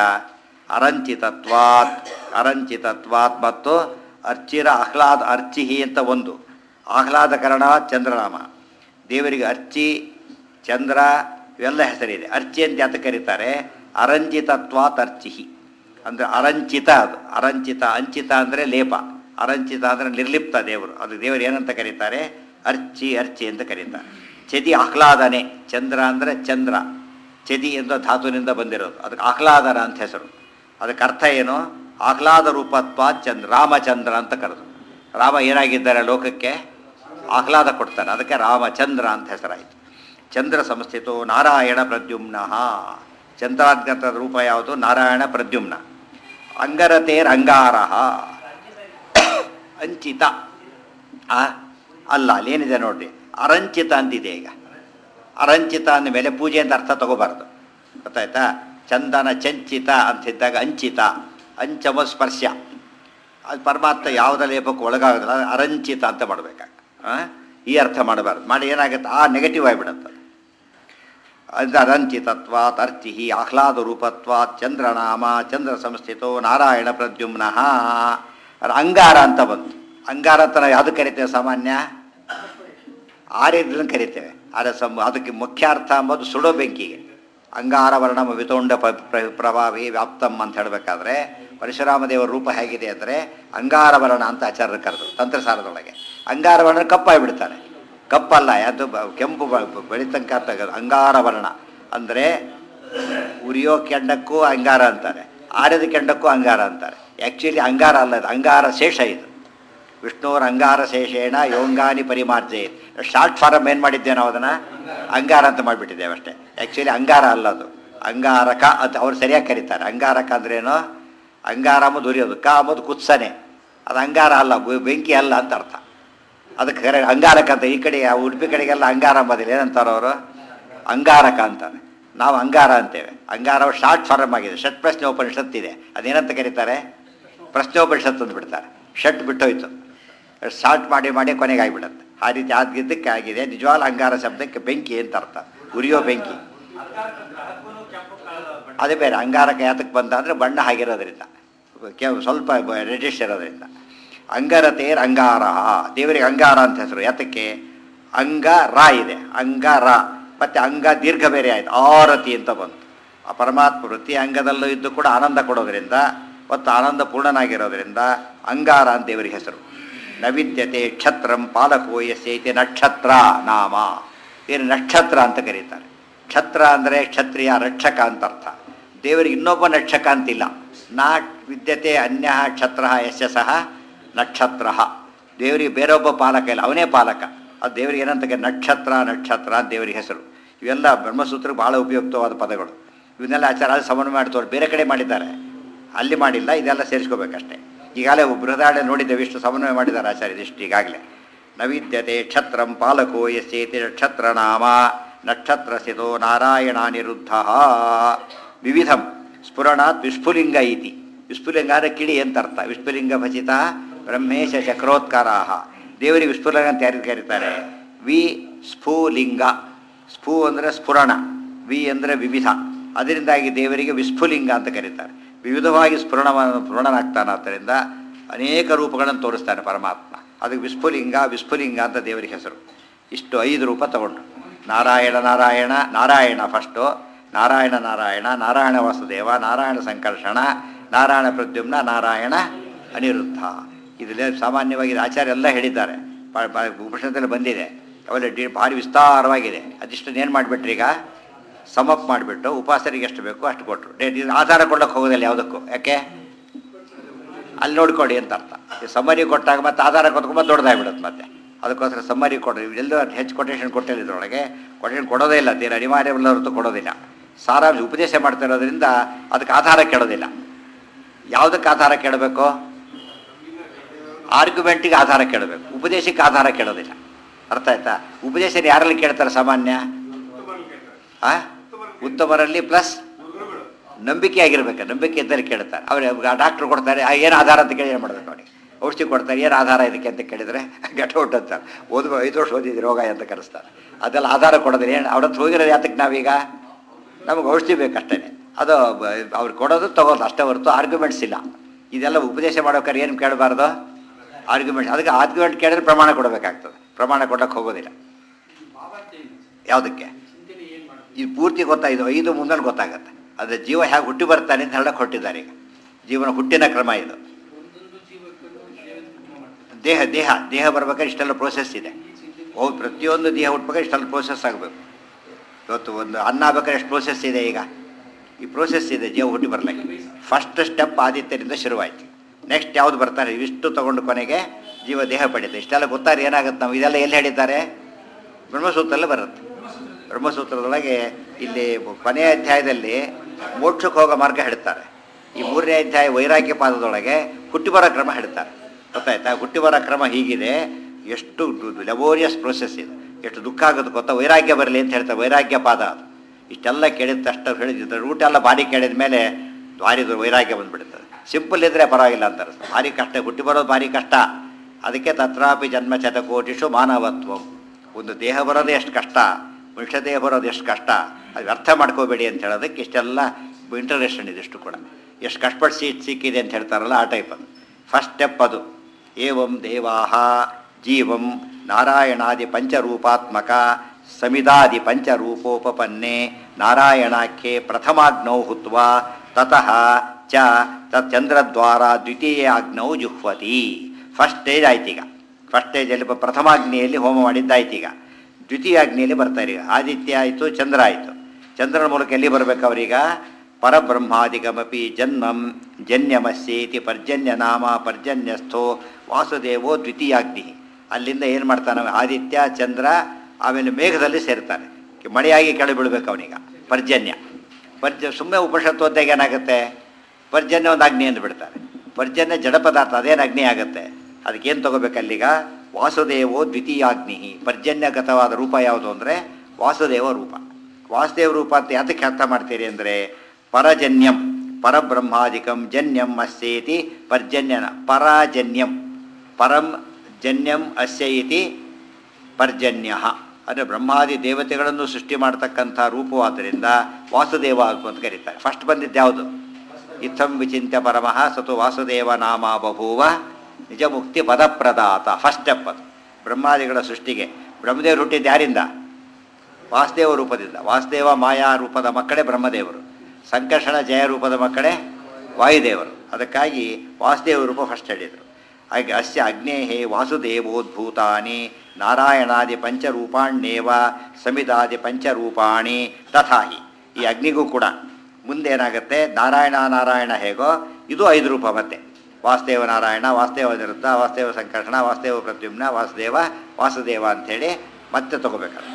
ಅರಂಚಿತತ್ವಾತ್ ಅರಂಚಿತತ್ವಾತ್ ಮತ್ತು ಅರ್ಚಿರ ಆಹ್ಲಾದ ಅರ್ಚಿಹಿ ಅಂತ ಒಂದು ಆಹ್ಲಾದಕರಣ ಚಂದ್ರನಾಮ ದೇವರಿಗೆ ಅರ್ಚಿ ಚಂದ್ರ ಇವೆಲ್ಲ ಹೆಸರಿದೆ ಅರ್ಚಿ ಅಂತ ಯಾತಕ್ಕೆ ಕರೀತಾರೆ ಅರಂಚಿತತ್ವಾತ್ ಅರ್ಚಿಹಿ ಅಂದರೆ ಅರಂಚಿತ ಅದು ಅರಂಚಿತ ಅಂಚಿತ ಅಂದರೆ ಲೇಪ ಅರಂಚಿತ ಅಂದರೆ ನಿರ್ಲಿಪ್ತ ದೇವರು ಅದು ದೇವರು ಏನಂತ ಕರೀತಾರೆ ಅರ್ಚಿ ಅರ್ಚಿ ಅಂತ ಕರೀತಾರೆ ಚದಿ ಆಹ್ಲಾದನೆ ಚಂದ್ರ ಅಂದರೆ ಚಂದ್ರ ಚದಿ ಎಂದು ಧಾತುವಿನಿಂದ ಬಂದಿರೋದು ಅದಕ್ಕೆ ಆಹ್ಲಾದನ ಅಂತ ಹೆಸರು ಅದಕ್ಕೆ ಅರ್ಥ ಏನು ಆಹ್ಲಾದ ರೂಪತ್ವ ಚಂದ್ರ ರಾಮಚಂದ್ರ ಅಂತ ಕರೆದು ರಾಮ ಏನಾಗಿದ್ದಾರೆ ಲೋಕಕ್ಕೆ ಆಹ್ಲಾದ ಕೊಡ್ತಾನೆ ಅದಕ್ಕೆ ರಾಮಚಂದ್ರ ಅಂತ ಹೆಸರಾಯಿತು ಚಂದ್ರ ಸಂಸ್ಥಿತೋ ನಾರಾಯಣ ಪ್ರದ್ಯುಮ್ನ ಚಂದ್ರಾದ್ಗತ ರೂಪ ಯಾವುದು ನಾರಾಯಣ ಪ್ರದ್ಯುಮ್ನ ಅಂಗರತೇರ್ ಅಂಗಾರ ಅಂಚಿತ ಆ ಅಲ್ಲ ಅಲ್ಲೇನಿದೆ ನೋಡ್ರಿ ಅರಂಚಿತ ಅಂತಿದೆ ಈಗ ಅರಂಚಿತ ಅಂದ ಮೇಲೆ ಪೂಜೆ ಅಂತ ಅರ್ಥ ತಗೋಬಾರ್ದು ಗೊತ್ತಾಯ್ತಾ ಚಂದನ ಚಂಚಿತ ಅಂತಿದ್ದಾಗ ಅಂಚಿತ ಅಂಚಮ ಸ್ಪರ್ಶ ಅದು ಪರಮಾತ್ಮ ಯಾವುದ ಲೇಪಕ್ಕೆ ಒಳಗಾಗೋದಿಲ್ಲ ಅದು ಅರಂಚಿತ ಅಂತ ಮಾಡಬೇಕಾಗ ಈ ಅರ್ಥ ಮಾಡಬಾರ್ದು ಮಾಡಿ ಏನಾಗುತ್ತೆ ಆ ನೆಗೆಟಿವ್ ಆಗಿಬಿಡುತ್ತೆ ಅದು ಅರಂಚಿತತ್ವಾತ್ ಅರ್ಚಿ ಆಹ್ಲಾದ ರೂಪತ್ವಾತ್ ಚಂದ್ರನಾಮ ಚಂದ್ರ ಸಂಸ್ಥಿತೋ ನಾರಾಯಣ ಪ್ರದ್ಯುಮ್ನಃ ಅದು ಅಂಗಾರ ಅಂತ ಬಂತು ಅಂಗಾರ ಅಂತ ನಾವು ಯಾವುದು ಕರಿತೇವೆ ಸಾಮಾನ್ಯ ಆರ್ಯದ್ರನ್ನು ಕರಿತೇವೆ ಆದರೆ ಸಂ ಅದಕ್ಕೆ ಮುಖ್ಯ ಅರ್ಥ ಅಂಬೋದು ಸುಡೋ ಬೆಂಕಿಗೆ ಅಂಗಾರ ವರ್ಣ ವಿತೋಂಡ ಪ ಪ್ರ- ಪ್ರಭಾವಿ ವ್ಯಾಪ್ತಂ ಅಂತ ಹೇಳಬೇಕಾದ್ರೆ ಪರಶುರಾಮ ದೇವರ ರೂಪ ಹೇಗಿದೆ ಅಂದರೆ ಅಂಗಾರ ವರ್ಣ ಅಂತ ಆಚಾರ್ಯರು ಕರೆದು ತಂತ್ರಸಾರದೊಳಗೆ ಅಂಗಾರ ವರ್ಣ ಕಪ್ಪಾಗಿಬಿಡ್ತಾನೆ ಕಪ್ಪಲ್ಲ ಯಾವುದು ಬ- ಕೆಂಪು ಬ- ಬೆಳಿತಂಕ ತೆಗೆದು ಅಂಗಾರ ವರ್ಣ ಅಂದರೆ ಉರಿಯೋ ಕೆಂಡಕ್ಕೂ ಅಂಗಾರ ಅಂತಾರೆ ಆರ್ಯದ ಕೆಂಡಕ್ಕೂ ಅಂಗಾರ ಅಂತಾರೆ ಆ್ಯಕ್ಚುಲಿ ಅಂಗಾರ ಅಲ್ಲ ಇದು ಅಂಗಾರ ಶೇಷ ಇದು ವಿಷ್ಣುವರ ಅಂಗಾರ ಶೇಷೇಣ ಯೋಂಗಾನಿ ಪರಿಮಾರ್ಜೆ ಶಾರ್ಟ್ ಫಾರಮ್ ಏನು ಮಾಡಿದ್ದೇವೆ ನಾವು ಅದನ್ನು ಅಂಗಾರ ಅಂತ ಮಾಡಿಬಿಟ್ಟಿದ್ದೇವೆ ಅಷ್ಟೇ ಆ್ಯಕ್ಚುಲಿ ಅಂಗಾರ ಅಲ್ಲ ಅದು ಅಂಗಾರಕ ಅಂತ ಅವ್ರು ಸರಿಯಾಗಿ ಕರೀತಾರೆ ಅಂಗಾರಕ ಅಂದ್ರೇನು ಅಂಗಾರ ಅಂಬುದು ಉರಿಯೋದು ಕ ಅಂಬುದು ಕುತ್ಸನೆ ಅದು ಅಂಗಾರ ಅಲ್ಲ ಬೆ- ಬೆಂಕಿ ಅಲ್ಲ ಅಂತ ಅರ್ಥ ಅದಕ್ಕೆ ಕರೆ ಅಂಗಾರಕ ಅಂತ ಈ ಕಡೆ ಆ ಉಡುಪಿ ಕಡೆಗೆಲ್ಲ ಅಂಗಾರ ಅಂಬೋದಿಲ್ಲ ಏನಂತಾರೆ ಅವರು ಅಂಗಾರಕ ಅಂತಾರೆ ನಾವು ಅಂಗಾರ ಅಂತೇವೆ ಅಂಗಾರವು ಶಾರ್ಟ್ ಫಾರಮ್ ಆಗಿದೆ ಷಟ್ ಪ್ರಶ್ನೆ ಉಪನಿಷತ್ ಇದೆ ಅದೇನಂತ ಕರೀತಾರೆ ಪ್ರಶ್ನೋಪನಿಷತ್ ಅಂತ ಬಿಡ್ತಾರೆ ಷಟ್ ಬಿಟ್ಟೋಯ್ತು ಶಾರ್ಟ್ ಮಾಡಿ ಮಾಡಿ ಕೊನೆಗೆ ಆಗಿಬಿಡುತ್ತೆ ಆ ರೀತಿ ಆಗಿದ್ದಕ್ಕೆ ಆಗಿದೆ ನಿಜವಾದ ಅಂಗಾರ ಶಬ್ದಕ್ಕೆ ಬೆಂಕಿ ಅಂತ ಅರ್ಥ ಉರಿಯೋ ಬೆಂಕಿ ಅದೇ ಬೇರೆ ಅಂಗಾರಕ ಯಾತಕ್ಕೆ ಬಂದ ಅಂದರೆ ಬಣ್ಣ ಆಗಿರೋದ್ರಿಂದ ಕೆ ಸ್ವಲ್ಪ ರೆಡಿಶ್ ಇರೋದ್ರಿಂದ ಅಂಗರತೇರ್ ಅಂಗಾರ ದೇವರಿಗೆ ಅಂಗಾರ ಅಂತ ಹೆಸರು ಯಾತಕ್ಕೆ ಅಂಗ ರ ಇದೆ ಅಂಗ ರ ಮತ್ತು ಅಂಗ ದೀರ್ಘ ಬೇರೆ ಆಯಿತು ಆರತಿ ಅಂತ ಬಂತು ಆ ಪರಮಾತ್ಮ ವೃತ್ತಿ ಅಂಗದಲ್ಲೂ ಇದ್ದು ಕೂಡ ಆನಂದ ಕೊಡೋದ್ರಿಂದ ಮತ್ತು ಆನಂದ ಪೂರ್ಣನಾಗಿರೋದ್ರಿಂದ ಅಂಗಾರ ಅಂತ ದೇವರಿಗೆ ಹೆಸರು ನವಿದ್ಯತೆ ಕ್ಷತ್ರಂ ಪಾಲಕೋ ಯಸ್ಯೈತೆ ನಕ್ಷತ್ರ ನಾಮ ಏನು ನಕ್ಷತ್ರ ಅಂತ ಕರೀತಾರೆ ಕ್ಷತ್ರ ಅಂದರೆ ಕ್ಷತ್ರಿಯ ರಕ್ಷಕ ಅಂತ ಅರ್ಥ ದೇವರಿಗೆ ಇನ್ನೊಬ್ಬ ನಕ್ಷಕ ಅಂತಿಲ್ಲ ನಾ ವಿದ್ಯತೆ ಅನ್ಯ ಕ್ಷತ್ರ ಯಶ ಸಹ ನಕ್ಷತ್ರ ದೇವರಿಗೆ ಬೇರೊಬ್ಬ ಪಾಲಕ ಇಲ್ಲ ಅವನೇ ಪಾಲಕ ಅದು ದೇವರಿಗೆ ಏನಂತ ಕರೀ- ನಕ್ಷತ್ರ ನಕ್ಷತ್ರ ಅಂತ ದೇವರಿಗೆ ಹೆಸರು ಇವೆಲ್ಲ ಬ್ರಹ್ಮಸೂತ್ರಕ್ಕೆ ಭಾಳ ಉಪಯುಕ್ತವಾದ ಪದಗಳು ಇವನ್ನೆಲ್ಲ ಆಚಾರ ಅಲ್ಲಿ ಸಮನ್ವಯ ಮಾಡ್ತವ್ರು ಬೇರೆ ಕಡೆ ಮಾಡಿದ್ದಾರೆ ಅಲ್ಲಿ ಮಾಡಿಲ್ಲ ಇದೆಲ್ಲ ಸೇರಿಸ್ಕೋಬೇಕಷ್ಟೇ ಈಗಾಗಲೇ ಬೃಹದಾಳೆ ನೋಡಿದ್ದೇವೆ ಇಷ್ಟು ಸಮನ್ವಯ ಮಾಡಿದ್ದಾರೆ ಆಚಾರ್ಯ ಇದಿಷ್ಟು ಈಗಾಗಲೇ ನವಿದ್ಯತೆ ಕ್ಷತ್ರಂ ಪಾಲಕೋ ಯಸ್ಯೇತಿ ನಕ್ಷತ್ರ ನಾಮ ನಕ್ಷತ್ರ ಸ್ಥಿತೋ ನಾರಾಯಣ ನಿರುದ್ಧ ವಿವಿಧಂ ಸ್ಫುರಣಾತ್ ವಿಸ್ಫುಲಿಂಗ ಇತಿ ವಿಸ್ಫುಲಿಂಗ ಅಂದರೆ ಕಿಡಿ ಅಂತ ಅರ್ಥ ವಿಸ್ಫುಲಿಂಗ ಭಜಿತ ಬ್ರಹ್ಮೇಶ ಚಕ್ರೋತ್ಕಾರಾಹ ದೇವರಿಗೆ ವಿಸ್ಫುಲಿಂಗ ಅಂತ ಯಾರಿಗೆ ಕರೀತಾರೆ ವಿ ಸ್ಫುಲಿಂಗ ಸ್ಫು ಅಂದರೆ ಸ್ಫುರಣ ವಿ ಅಂದರೆ ವಿವಿಧ ಅದರಿಂದಾಗಿ ದೇವರಿಗೆ ವಿಸ್ಫುಲಿಂಗ ಅಂತ ಕರೀತಾರೆ ವಿವಿಧವಾಗಿ ಸ್ಫುರಣವನ್ನು ಸ್ಫುರಣನಾಗ್ತಾನೆ ಆದ್ದರಿಂದ ಅನೇಕ ರೂಪಗಳನ್ನು ತೋರಿಸ್ತಾನೆ ಪರಮಾತ್ಮ ಅದಕ್ಕೆ ವಿಸ್ಫುಲಿಂಗ ವಿಸ್ಫುಲಿಂಗ ಅಂತ ದೇವರಿಗೆ ಹೆಸರು ಇಷ್ಟು ಐದು ರೂಪ ತಗೊಂಡು ನಾರಾಯಣ ನಾರಾಯಣ ನಾರಾಯಣ ಫಸ್ಟು ನಾರಾಯಣ ನಾರಾಯಣ ನಾರಾಯಣ ವಾಸುದೇವ ನಾರಾಯಣ ಸಂಕರ್ಷಣ ನಾರಾಯಣ ಪ್ರದ್ಯುಮ್ನ ನಾರಾಯಣ ಅನಿರುದ್ಧ ಇದರಲ್ಲಿ ಸಾಮಾನ್ಯವಾಗಿ ಇದು ಆಚಾರ್ಯ ಎಲ್ಲ ಹೇಳಿದ್ದಾರೆ ಬ- ಬ- ಉಪನಿಷತ್ತಲ್ಲಿ ಬಂದಿದೆ ಅವೆಲ್ಲ ಡಿ ಭಾರಿ ವಿಸ್ತಾರವಾಗಿದೆ ಅದಿಷ್ಟನ್ನು ಏನು ಮಾಡಿಬಿಟ್ರಿ ಈಗ ಸಮಪ್ ಮಾಡಿಬಿಟ್ಟು ಉಪಾಸರಿಗೆ ಎಷ್ಟು ಬೇಕು ಅಷ್ಟು ಕೊಟ್ಟರು ಡೇಟ್ ಇದು ಆಧಾರ ಕೊಡೋಕೆ ಹೋಗೋದಿಲ್ಲ ಯಾವುದಕ್ಕೂ ಯಾಕೆ ಅಲ್ಲಿ ನೋಡ್ಕೊಡಿ ಅಂತ ಅರ್ಥ ಈ ಸಮ್ಮರಿ ಕೊಟ್ಟಾಗ ಮತ್ತೆ ಆಧಾರ ಕೊತ್ಕೊಂಬ ದೊಡ್ಡದಾಗ್ಬಿಡುತ್ತೆ ಮತ್ತೆ ಅದಕ್ಕೋಸ್ಕರ ಸಮ್ಮರಿ ಕೊಡ್ರಿ ಎಲ್ಲೋ ಹೆಚ್ಚು ಕೊಟೇಶನ್ ಕೊಟ್ಟಿಲ್ಲ ಇದ್ರೊಳಗೆ ಕೊಟೇಶನ್ ಕೊಡೋದೇ ಇಲ್ಲ ತೀರ ಅನಿವಾರ್ಯವಲ್ಲ ಹೊರತು ಕೊಡೋದಿಲ್ಲ ಸಾರಾಂಶ ಉಪದೇಶ ಮಾಡ್ತಾ ಇರೋದ್ರಿಂದ ಅದಕ್ಕೆ ಆಧಾರ ಕೆಡೋದಿಲ್ಲ ಯಾವುದಕ್ಕೆ ಆಧಾರ ಕೆಡಬೇಕು ಆರ್ಗ್ಯುಮೆಂಟಿಗೆ ಆಧಾರ ಕೇಳಬೇಕು ಉಪದೇಶಕ್ಕೆ ಆಧಾರ ಕೇಳೋದಿಲ್ಲ ಅರ್ಥ ಆಯ್ತಾ ಉಪದೇಶನ ಯಾರಲ್ಲಿ ಕೇಳ್ತಾರೆ ಸಾಮಾನ್ಯ ಆ ಉತ್ತಮರಲ್ಲಿ ಪ್ಲಸ್ ನಂಬಿಕೆ ಆಗಿರ್ಬೇಕು ನಂಬಿಕೆ ಇದ್ದಲ್ಲಿ ಕೇಳ್ತಾರೆ ಅವ್ರು ಡಾಕ್ಟ್ರು ಕೊಡ್ತಾರೆ ಆ, ಏನು ಆಧಾರ ಅಂತ ಕೇಳಿ ಏನು ಮಾಡಬೇಕು ಅವನಿಗೆ ಔಷಧಿ ಕೊಡ್ತಾರೆ ಏನು ಆಧಾರ ಇದಕ್ಕೆ ಅಂತ ಕೇಳಿದರೆ ಗೆಟ ಅಂತಾರೆ ಓದುವ ಐದು ವರ್ಷ ಓದಿದ್ದು ರೋಗ ಅಂತ ಕರೆಸ್ತಾರೆ ಅದೆಲ್ಲ ಆಧಾರ ಕೊಡೋದಿಲ್ಲ ಏನು ಅವ್ರ ಹತ್ರ ಹೋಗಿರೋದು ಯಾತಕ್ಕೆ ನಾವೀಗ ನಮಗೆ ಔಷಧಿ ಬೇಕಷ್ಟೇ ಅದು ಬ- ಅವ್ರು ಕೊಡೋದು ತಗೋದು ಅಷ್ಟೇ ಹೊರತು ಆರ್ಗ್ಯುಮೆಂಟ್ಸ್ ಇಲ್ಲ ಇದೆಲ್ಲ ಉಪದೇಶ ಮಾಡೋಕ್ಕಾರೆ ಏನು ಕೇಳಬಾರ್ದು ಆರ್ಗ್ಯುಮೆಂಟ್ ಅದಕ್ಕೆ ಆರ್ಗ್ಯುಮೆಂಟ್ ಕೇಳಿದ್ರೆ ಪ್ರಮಾಣ ಕೊಡಬೇಕಾಗ್ತದೆ ಪ್ರಮಾಣ ಕೊಡೋಕ್ಕೆ ಹೋಗೋದಿಲ್ಲ ಯಾವುದಕ್ಕೆ ಇದು ಪೂರ್ತಿ ಗೊತ್ತಾಯಿತು ಐದು ಮುಂದೆ ಗೊತ್ತಾಗತ್ತೆ ಅದು ಜೀವ ಹೇಗೆ ಹುಟ್ಟಿ ಬರ್ತಾನೆ ಅಂತ ಹೇಳಕ್ಕೆ ಹೊಟ್ಟಿದ್ದಾರೆ ಈಗ ಜೀವನ ಹುಟ್ಟಿನ ಕ್ರಮ ಇದು ದೇಹ ದೇಹ ದೇಹ ಬರ್ಬೇಕಾದ್ರೆ ಇಷ್ಟೆಲ್ಲ ಪ್ರೋಸೆಸ್ ಇದೆ ಹೌದು ಪ್ರತಿಯೊಂದು ದೇಹ ಹುಟ್ಬೇಕಾದ್ರೆ ಇಷ್ಟೆಲ್ಲ ಪ್ರೋಸೆಸ್ ಆಗಬೇಕು ಇವತ್ತು ಒಂದು ಅನ್ನ ಆಗ್ಬೇಕಾದ್ರೆ ಎಷ್ಟು ಪ್ರೋಸೆಸ್ ಇದೆ ಈಗ ಈ ಪ್ರೋಸೆಸ್ ಇದೆ ಜೀವ ಹುಟ್ಟಿ ಬರ್ಲಿಕ್ಕೆ ಫಸ್ಟ್ ಸ್ಟೆಪ್ ಆದಿತ್ಯರಿಂದ ಶುರುವಾಯಿತು ನೆಕ್ಸ್ಟ್ ಯಾವ್ದು ಬರ್ತಾರೆ ಇವಿಷ್ಟು ತಗೊಂಡು ಕೊನೆಗೆ ಜೀವ ದೇಹ ಪಡೀತೆ ಇಷ್ಟೆಲ್ಲ ಗೊತ್ತಾರೆ ಏನಾಗುತ್ತೆ ನಾವು ಇದೆಲ್ಲ ಎಲ್ಲಿ ಹೇಳಿದ್ದಾರೆ ಬ್ರಹ್ಮಸೂತ್ರದಲ್ಲಿ ಬರುತ್ತೆ ಬ್ರಹ್ಮಸೂತ್ರದೊಳಗೆ ಇಲ್ಲಿ ಕೊನೆಯ ಅಧ್ಯಾಯದಲ್ಲಿ ಮೋಕ್ಷಕ್ಕೆ ಹೋಗೋ ಮಾರ್ಗ ಹೇಳ್ತಾರೆ ಈ ಮೂರನೇ ಅಧ್ಯಾಯ ವೈರಾಗ್ಯ ಪಾದದೊಳಗೆ ಹುಟ್ಟಿ ಬರೋ ಕ್ರಮ ಹೇಳ್ತಾರೆ ಗೊತ್ತಾಯ್ತಾ ಹುಟ್ಟಿ ಬರೋ ಕ್ರಮ ಹೀಗಿದೆ ಎಷ್ಟು ಲೆಬೋರಿಯಸ್ ಪ್ರೊಸೆಸ್ ಇದು ಎಷ್ಟು ದುಃಖ ಆಗುತ್ತೆ ಗೊತ್ತಾ ವೈರಾಗ್ಯ ಬರಲಿ ಅಂತ ಹೇಳ್ತಾರೆ ವೈರಾಗ್ಯ ಪಾದ ಅದು ಇಷ್ಟೆಲ್ಲ ಕೇಳಿದ ತಕ್ಷಣ ಹೇಳಿದ್ರೆ ರೂಟ್ ಎಲ್ಲ ಭಾರಿ ಕೇಳಿದ ಮೇಲೆ ಭಾರಿ ದೊಡ್ಡ ವೈರಾಗ್ಯ ಬಂದ್ಬಿಡ್ತದೆ ಸಿಂಪಲ್ ಇದ್ರೆ ಪರವಾಗಿಲ್ಲ ಅಂತಾರೆ ಭಾರಿ ಕಷ್ಟ ಹುಟ್ಟಿ ಬರೋದು ಭಾರಿ ಕಷ್ಟ ಅದಕ್ಕೆ ತತ್ರಾಪಿ ಜನ್ಮ ಶತಕೋಟಿಷು ಮಾನವತ್ವ ಒಂದು ದೇಹ ಬರೋದೇ ಎಷ್ಟು ಕಷ್ಟ ಮನುಷ್ಯ ದೇಹ ಬರೋದು ಎಷ್ಟು ಕಷ್ಟ ಅದು ಅರ್ಥ ಮಾಡ್ಕೋಬೇಡಿ ಅಂತ ಹೇಳೋದಕ್ಕೆ ಇಷ್ಟೆಲ್ಲ ಇಂಟರ್ನೇಷನ್ ಇದಿಷ್ಟು ಕೂಡ ಎಷ್ಟು ಕಷ್ಟಪಟ್ಟು ಸೀಟ್ ಸಿಕ್ಕಿದೆ ಅಂತ ಹೇಳ್ತಾರಲ್ಲ ಆ ಟೈಪ್ ಅದು ಫಸ್ಟ್ ಸ್ಟೆಪ್ ಅದು ಏವಂ ದೇವಾಹ ಜೀವಂ ನಾರಾಯಣಾದಿ ಪಂಚರೂಪಾತ್ಮಕ ಸಮಿದಾದಿ ಪಂಚರೂಪೋಪನ್ನೆ ನಾರಾಯಣಾಖ್ಯೆ ಪ್ರಥಮಾಗ್ನೌ ಹುತ್ವ ತತಃ ಚ ತಚ್ಚಂದ್ರದ್ವಾರ ದ್ವಿತೀಯಾಗ್ನೌ ಜುಹ್ವತಿ ಫಸ್ಟ್ ಸ್ಟೇಜ್ ಆಯ್ತೀಗ ಫಸ್ಟ್ ಸ್ಟೇಜಲ್ಲಿ ಪ್ರಥಮಾಗ್ನಿಯಲ್ಲಿ ಹೋಮ ಮಾಡಿದ್ದಾಯ್ತೀಗ ದ್ವಿತೀಯಾಗ್ನಿಯಲ್ಲಿ ಬರ್ತಾರೆ ಈಗ ಆದಿತ್ಯ ಆಯಿತು ಚಂದ್ರ ಆಯಿತು ಚಂದ್ರನ ಮೂಲಕ ಎಲ್ಲಿ ಬರಬೇಕು ಅವರೀಗ ಪರಬ್ರಹ್ಮಾದಿಗಮಪಿ ಜನ್ಮಂ ಜನ್ಯಮಸ್ಯೇತಿ ಪರ್ಜನ್ಯ ನಾಮ ಪರ್ಜನ್ಯಸ್ಥೋ ವಾಸುದೇವೋ ದ್ವಿತೀಯಾಗ್ನಿ ಅಲ್ಲಿಂದ ಏನು ಮಾಡ್ತಾನೆ ಆದಿತ್ಯ ಚಂದ್ರ ಆಮೇಲೆ ಮೇಘದಲ್ಲಿ ಸೇರ್ತಾನೆ ಮಳೆಯಾಗಿ ಕೆಳಗೆ ಬೀಳ್ಬೇಕು ಅವನೀಗ ಪರ್ಜನ್ಯ ಪರ್ಜ ಸುಮ್ಮನೆ ಉಪನಿಷತ್ತು ಓದಿದಾಗ ಏನಾಗುತ್ತೆ ಪರ್ಜನ್ಯ ಒಂದು ಅಗ್ನಿ ಅಂತ ಬಿಡ್ತಾರೆ ಪರ್ಜನ್ಯ ಜಡ ಪದಾರ್ಥ ಅದೇನು ಅಗ್ನಿ ಆಗುತ್ತೆ ಅದಕ್ಕೇನು ತಗೋಬೇಕು ಅಲ್ಲಿಗ ವಾಸುದೇವೋ ದ್ವಿತೀಯಾಗ್ನಿ ಪರ್ಜನ್ಯಗತವಾದ ರೂಪ ಯಾವುದು ಅಂದರೆ ವಾಸುದೇವ ರೂಪ ವಾಸುದೇವ ರೂಪ ಅಂತ ಯಾತಕ್ಕೆ ಅರ್ಥ ಮಾಡ್ತೀರಿ ಅಂದರೆ ಪರಜನ್ಯಂ ಪರಬ್ರಹ್ಮಾದಿಕಂ ಜನ್ಯಂ ಅಸ್ಯೇತಿ ಪರ್ಜನ್ಯನ ಪರಾಜನ್ಯಂ ಪರಂ ಜನ್ಯಂ ಅಸ್ಯ ಇತಿ ಪರ್ಜನ್ಯ ಅಂದರೆ ಬ್ರಹ್ಮಾದಿ ದೇವತೆಗಳನ್ನು ಸೃಷ್ಟಿ ಮಾಡ್ತಕ್ಕಂಥ ರೂಪವಾದ್ದರಿಂದ ವಾಸುದೇವ ಅಂತ ಕರೀತಾರೆ ಫಸ್ಟ್ ಬಂದಿದ್ದು ಯಾವುದು ಇತ್ತಂ ವಿಚಿಂತ್ಯ ಪರಮಃ ಸತು ವಾಸುದೇವ ನಾಮ ಬಭೂವ ನಿಜ ಮುಕ್ತಿ ಪದಪ್ರದಾತ ಫಸ್ಟ್ ಸ್ಟೆಪ್ ಅದು ಬ್ರಹ್ಮಾದಿಗಳ ಸೃಷ್ಟಿಗೆ ಬ್ರಹ್ಮದೇವರು ಹುಟ್ಟಿದ್ದು ಯಾರಿಂದ ವಾಸುದೇವ ರೂಪದಿಂದ ವಾಸುದೇವ ಮಾಯಾ ರೂಪದ ಮಕ್ಕಳೇ ಬ್ರಹ್ಮದೇವರು ಸಂಕರ್ಷಣ ಜಯ ರೂಪದ ಮಕ್ಕಳೇ ವಾಯುದೇವರು ಅದಕ್ಕಾಗಿ ವಾಸುದೇವ ರೂಪ ಫಸ್ಟ್ ಹೇಳಿದರು ಹಾಗೆ ಅಸ್ಯ ಅಗ್ನೇಹೇ ವಾಸುದೇವೋದ್ಭೂತಾನಿ ನಾರಾಯಣಾದಿ ಪಂಚರೂಪಾಣ್ಯೇವ ಸಮಿದಾದಿ ಪಂಚರೂಪಾಣಿ ತಥಾಹಿ ಈ ಅಗ್ನಿಗೂ ಕೂಡ ಮುಂದೆ ಏನಾಗುತ್ತೆ ನಾರಾಯಣ ನಾರಾಯಣ ಹೇಗೋ ಇದು ಐದು ರೂಪ ಮತ್ತೆ ವಾಸುದೇವ ನಾರಾಯಣ ವಾಸುದೇವ ನಿರುದ್ಧ ವಾಸುದೇವ ಸಂಕರ್ಷಣ ವಾಸುದೇವ ಪ್ರದ್ಯುಮ್ನ ವಾಸುದೇವ ವಾಸುದೇವ ಅಂಥೇಳಿ ಮತ್ತೆ ತಗೋಬೇಕಾದ್ರೆ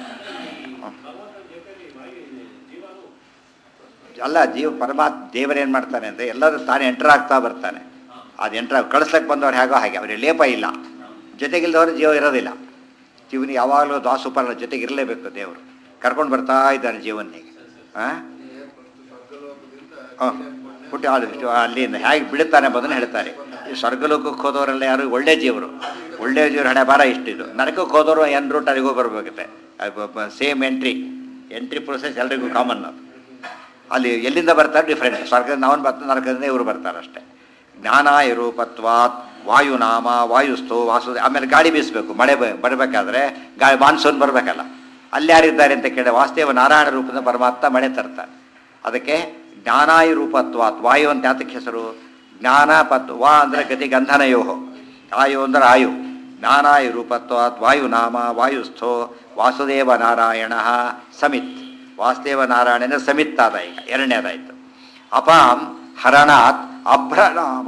ಅಲ್ಲ ಜೀವ ಪರಮಾತ್ಮ ದೇವರೇನು ಮಾಡ್ತಾನೆ ಅಂದರೆ ಎಲ್ಲರೂ ತಾನೇ ಎಂಟರ್ ಆಗ್ತಾ ಬರ್ತಾನೆ ಅದು ಎಂಟ್ರ ಕಳಿಸ್ಲಕ್ಕೆ ಬಂದವ್ರು ಹೇಗೋ ಹಾಗೆ ಅವರಿಗೆ ಲೇಪ ಇಲ್ಲ ಜೊತೆಗಿಲ್ದವರು ಜೀವ ಇರೋದಿಲ್ಲ ಜೀವನ ಯಾವಾಗಲೂ ದಾಸುಪರ್ಣ ಜೊತೆಗೆ ಇರಲೇಬೇಕು ದೇವರು ಕರ್ಕೊಂಡು ಬರ್ತಾ ಇದ್ದಾನೆ ಜೀವನಿಗೆ ಹಾಂ ಹಾಂ ಹುಟ್ಟಿ ಆದಷ್ಟು ಅಲ್ಲಿಂದ ಹೇಗೆ ಬಿಡುತ್ತಾನೆ ಬಂದನ್ನು ಹೇಳ್ತಾರೆ ಈ ಸ್ವರ್ಗಲೋಕಕ್ಕೆ ಹೋದವರೆಲ್ಲ ಯಾರು ಒಳ್ಳೆ ಜೀವರು ಒಳ್ಳೆ ಜೀವರು ಹಣೆ ಬಾರ ಇಷ್ಟಿದು ನರಕಕ್ಕೆ ಹೋದವರು ಎನ್ ರೂಟ್ ಅಲ್ಲಿಗೂ ಬರಬೇಕತ್ತೆ ಸೇಮ್ ಎಂಟ್ರಿ ಎಂಟ್ರಿ ಪ್ರೊಸೆಸ್ ಎಲ್ರಿಗೂ ಕಾಮನ್ ಅದು ಅಲ್ಲಿ ಎಲ್ಲಿಂದ ಬರ್ತಾರೆ ಡಿಫ್ರೆಂಟ್ ಸ್ವರ್ಗದಿಂದ ಅವನು ಬರ್ತಾನೆ ನರಕದಿಂದ ಇವರು ಬರ್ತಾರೆ ಅಷ್ಟೇ ಜ್ಞಾನಾಯ ರೂಪತ್ವಾತ್ ವಾಯುನಾಮ ವಾಯುಸ್ಥೋ ವಾಸು ಆಮೇಲೆ ಗಾಳಿ ಬೀಸಬೇಕು ಮಳೆ ಬ ಬರಬೇಕಾದ್ರೆ ಗಾಳಿ ಮಾನ್ಸೂನ್ ಬರಬೇಕಲ್ಲ ಅಲ್ಲಿ ಯಾರಿದ್ದಾರೆ ಅಂತ ಕೇಳಿ ವಾಸ್ತೇವ ನಾರಾಯಣ ರೂಪದ ಪರಮಾತ್ಮ ಮಳೆ ತರ್ತಾರೆ ಅದಕ್ಕೆ ಜ್ಞಾನಾಯ ರೂಪತ್ವಾತ್ ವಾಯು ಅಂತ ಯಾತಕ್ಕೆ ಹೆಸರು ಜ್ಞಾನ ಪತ್ ವಾ ಅಂದರೆ ಗತಿ ಗಂಧನಯೋಹೋ ಆಯು ಅಂದರೆ ಆಯು ಜ್ಞಾನಾಯ ರೂಪತ್ವಾತ್ ವಾಯುನಾಮ ವಾಯುಸ್ಥೋ ವಾಸುದೇವ ನಾರಾಯಣ ಸಮಿತ್ ವಾಸುದೇವ ನಾರಾಯಣನ ಸಮಿತ್ತಾದ ಈಗ ಎರಡನೇದಾಯಿತು ಅಪಾಂ ಹರಣಾತ್ ಅಭ್ರನಾಮ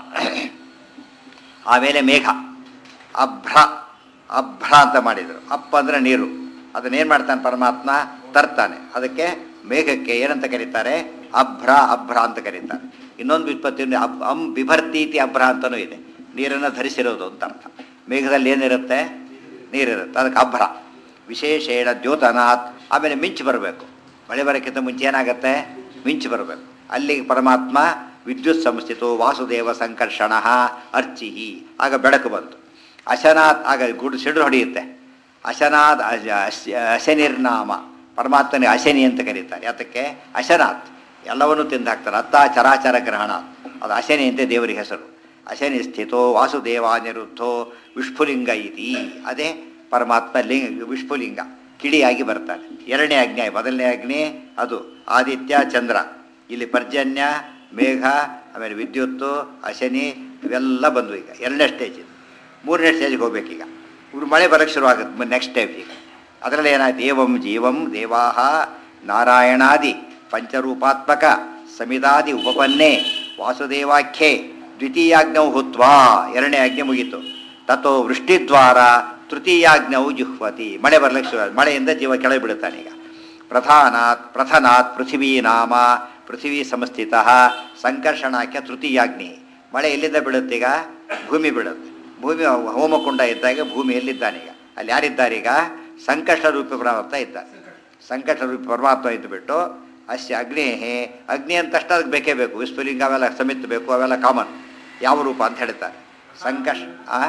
ಆಮೇಲೆ ಮೇಘ ಅಭ್ರ ಅಭ್ರ ಅಂತ ಮಾಡಿದರು ಅಪ್ಪ ಅಂದರೆ ನೀರು ಅದನ್ನೇನು ಮಾಡ್ತಾನೆ ಪರಮಾತ್ಮ ತರ್ತಾನೆ ಅದಕ್ಕೆ ಮೇಘಕ್ಕೆ ಏನಂತ ಕರೀತಾರೆ ಅಭ್ರ ಅಭ್ರ ಅಂತ ಕರೀತಾರೆ ಇನ್ನೊಂದು ವ್ಯುತ್ಪತ್ತಿ ఉంది, ಅಬ್ ಅಂ ಬಿಭರ್ತೀತಿ ಅಭ್ರ ಅಂತಲೂ ಇದೆ ನೀರನ್ನು ಧರಿಸಿರೋದು ಅಂತ ಅರ್ಥ ಮೇಘದಲ್ಲಿ ಏನಿರುತ್ತೆ ನೀರಿರುತ್ತೆ ಅದಕ್ಕೆ ಅಭ್ರ ವಿಶೇಷೇಣ ದ್ಯೋತನಾಥ್ ಆಮೇಲೆ ಮಿಂಚು ಬರಬೇಕು ಮಳೆ ಬರೋಕ್ಕಿಂತ ಮುಂಚೆ ಏನಾಗುತ್ತೆ ಮಿಂಚು ಬರಬೇಕು ಅಲ್ಲಿಗೆ ಪರಮಾತ್ಮ ವಿದ್ಯುತ್ ಸಂಸ್ಥಿತು ವಾಸುದೇವ ಸಂಕರ್ಷಣ ಅರ್ಚಿಹಿ ಆಗ ಬೆಳಕು ಬಂತು ಅಶನಾಥ್ ಆಗ ಗುಡ್ ಸಿಡು ಹೊಡೆಯುತ್ತೆ ಅಶನಾಥ್ ಅಶ- ಅಶ- ಅಶನಿರ್ನಾಮ ಪರಮಾತ್ಮನಿಗೆ ಅಶನಿ ಅಂತ ಕರೀತಾರೆ ಯಾತಕ್ಕೆ ಅಶನಾಥ್ ಎಲ್ಲವನ್ನೂ ತಿಂದು ಹಾಕ್ತಾರೆ ಅತ್ತ ಚರಾಚರ ಗ್ರಹಣ ಅದು ಅಶನಿ ಅಂತ ದೇವರಿಗೆ ಹೆಸರು ಅಶನಿ ಸ್ಥಿತೋ ವಾಸುದೇವ ನಿರುದ್ಧೋ ವಿಷ್ಫುಲಿಂಗ ಇತಿ ಅದೇ ಪರಮಾತ್ಮ ಲಿಂಗ ವಿಷ್ಫುಲಿಂಗ ಕಿಡಿಯಾಗಿ ಬರ್ತಾನೆ ಎರಡನೇ ಅಗ್ನಿ ಮೊದಲನೇ ಅಗ್ನಿ ಅದು ಆದಿತ್ಯ ಚಂದ್ರ ಇಲ್ಲಿ ಪರ್ಜನ್ಯ ಮೇಘ ಆಮೇಲೆ ವಿದ್ಯುತ್ತು ಅಶನಿ ಇವೆಲ್ಲ ಬಂದು ಈಗ ಎರಡನೇ ಸ್ಟೇಜ್ ಇದು ಮೂರನೇ ಸ್ಟೇಜ್ಗೆ ಹೋಗ್ಬೇಕೀಗ ಇವ್ರು ಮಳೆ ಬರೋಕ್ಕೆ ಶುರುವಾಗುತ್ತೆ ನೆಕ್ಸ್ಟ್ ಸ್ಟೇಜ್ ಈಗ ಅದರಲ್ಲಿ ಏನಾಯ್ತು ಏವಂ ಜೀವಂ ದೇವಾಹ ನಾರಾಯಣಾದಿ ಪಂಚರೂಪಾತ್ಮಕ ಸಮಿದಾದಿ ಉಪಪನ್ನೇ ವಾಸುದೇವಾಖ್ಯೆ ದ್ವಿತೀಯಾಜ್ಞವು ಹುತ್ವಾ ಎರಡನೇ ಆಜ್ಞೆ ಮುಗೀತು ತಥೋ ವೃಷ್ಟಿದ್ವಾರ ತೃತೀಯಾಜ್ಞವು ಜುಹ್ವತಿ ಮಳೆ ಬರ್ಲಿಕ್ಕೆ ಶುರು ಮಳೆಯಿಂದ ಜೀವ ಕೆಳಗೆ ಬೀಳುತ್ತಾನೆ ಈಗ ಪ್ರಧಾನಾತ್ ಪ್ರಥನಾತ್ ಪೃಥಿವೀ ನಾಮ ಪೃಥಿವೀ ಸಂಸ್ಥಿತ ಸಂಕರ್ಷಣಾಖ್ಯ ತೃತೀಯಾಗ್ನಿ ಮಳೆ ಎಲ್ಲಿಂದ ಬೀಳುತ್ತೀಗ ಭೂಮಿ ಬೀಳುತ್ತೆ ಭೂಮಿ ಹೋಮಕುಂಡ ಇದ್ದಾಗ ಭೂಮಿ ಎಲ್ಲಿದ್ದಾನೀಗ ಅಲ್ಲಿ ಯಾರಿದ್ದಾರೀಗ ಸಂಕಷ್ಟ ರೂಪಿ ಪರಮಾತ್ಮ ಇದ್ದಾನೆ ಸಂಕಟ ರೂಪಿ ಪರಮಾತ್ಮ ಇದ್ದುಬಿಟ್ಟು ಅಸ್ಯ ಅಗ್ನಿ ಅಗ್ನಿ ಅಂತ ತಕ್ಷಣ ಅದಕ್ಕೆ ಬೇಕೇ ಬೇಕು ವಿಸ್ಫುಲಿಂಗ ಅವೆಲ್ಲ ಸಮಿತ್ ಬೇಕು ಅವೆಲ್ಲ ಕಾಮನ್ ಯಾವ ರೂಪ ಅಂತ ಹೇಳ್ತಾರೆ ಸಂಕಷ್ಟ ಆ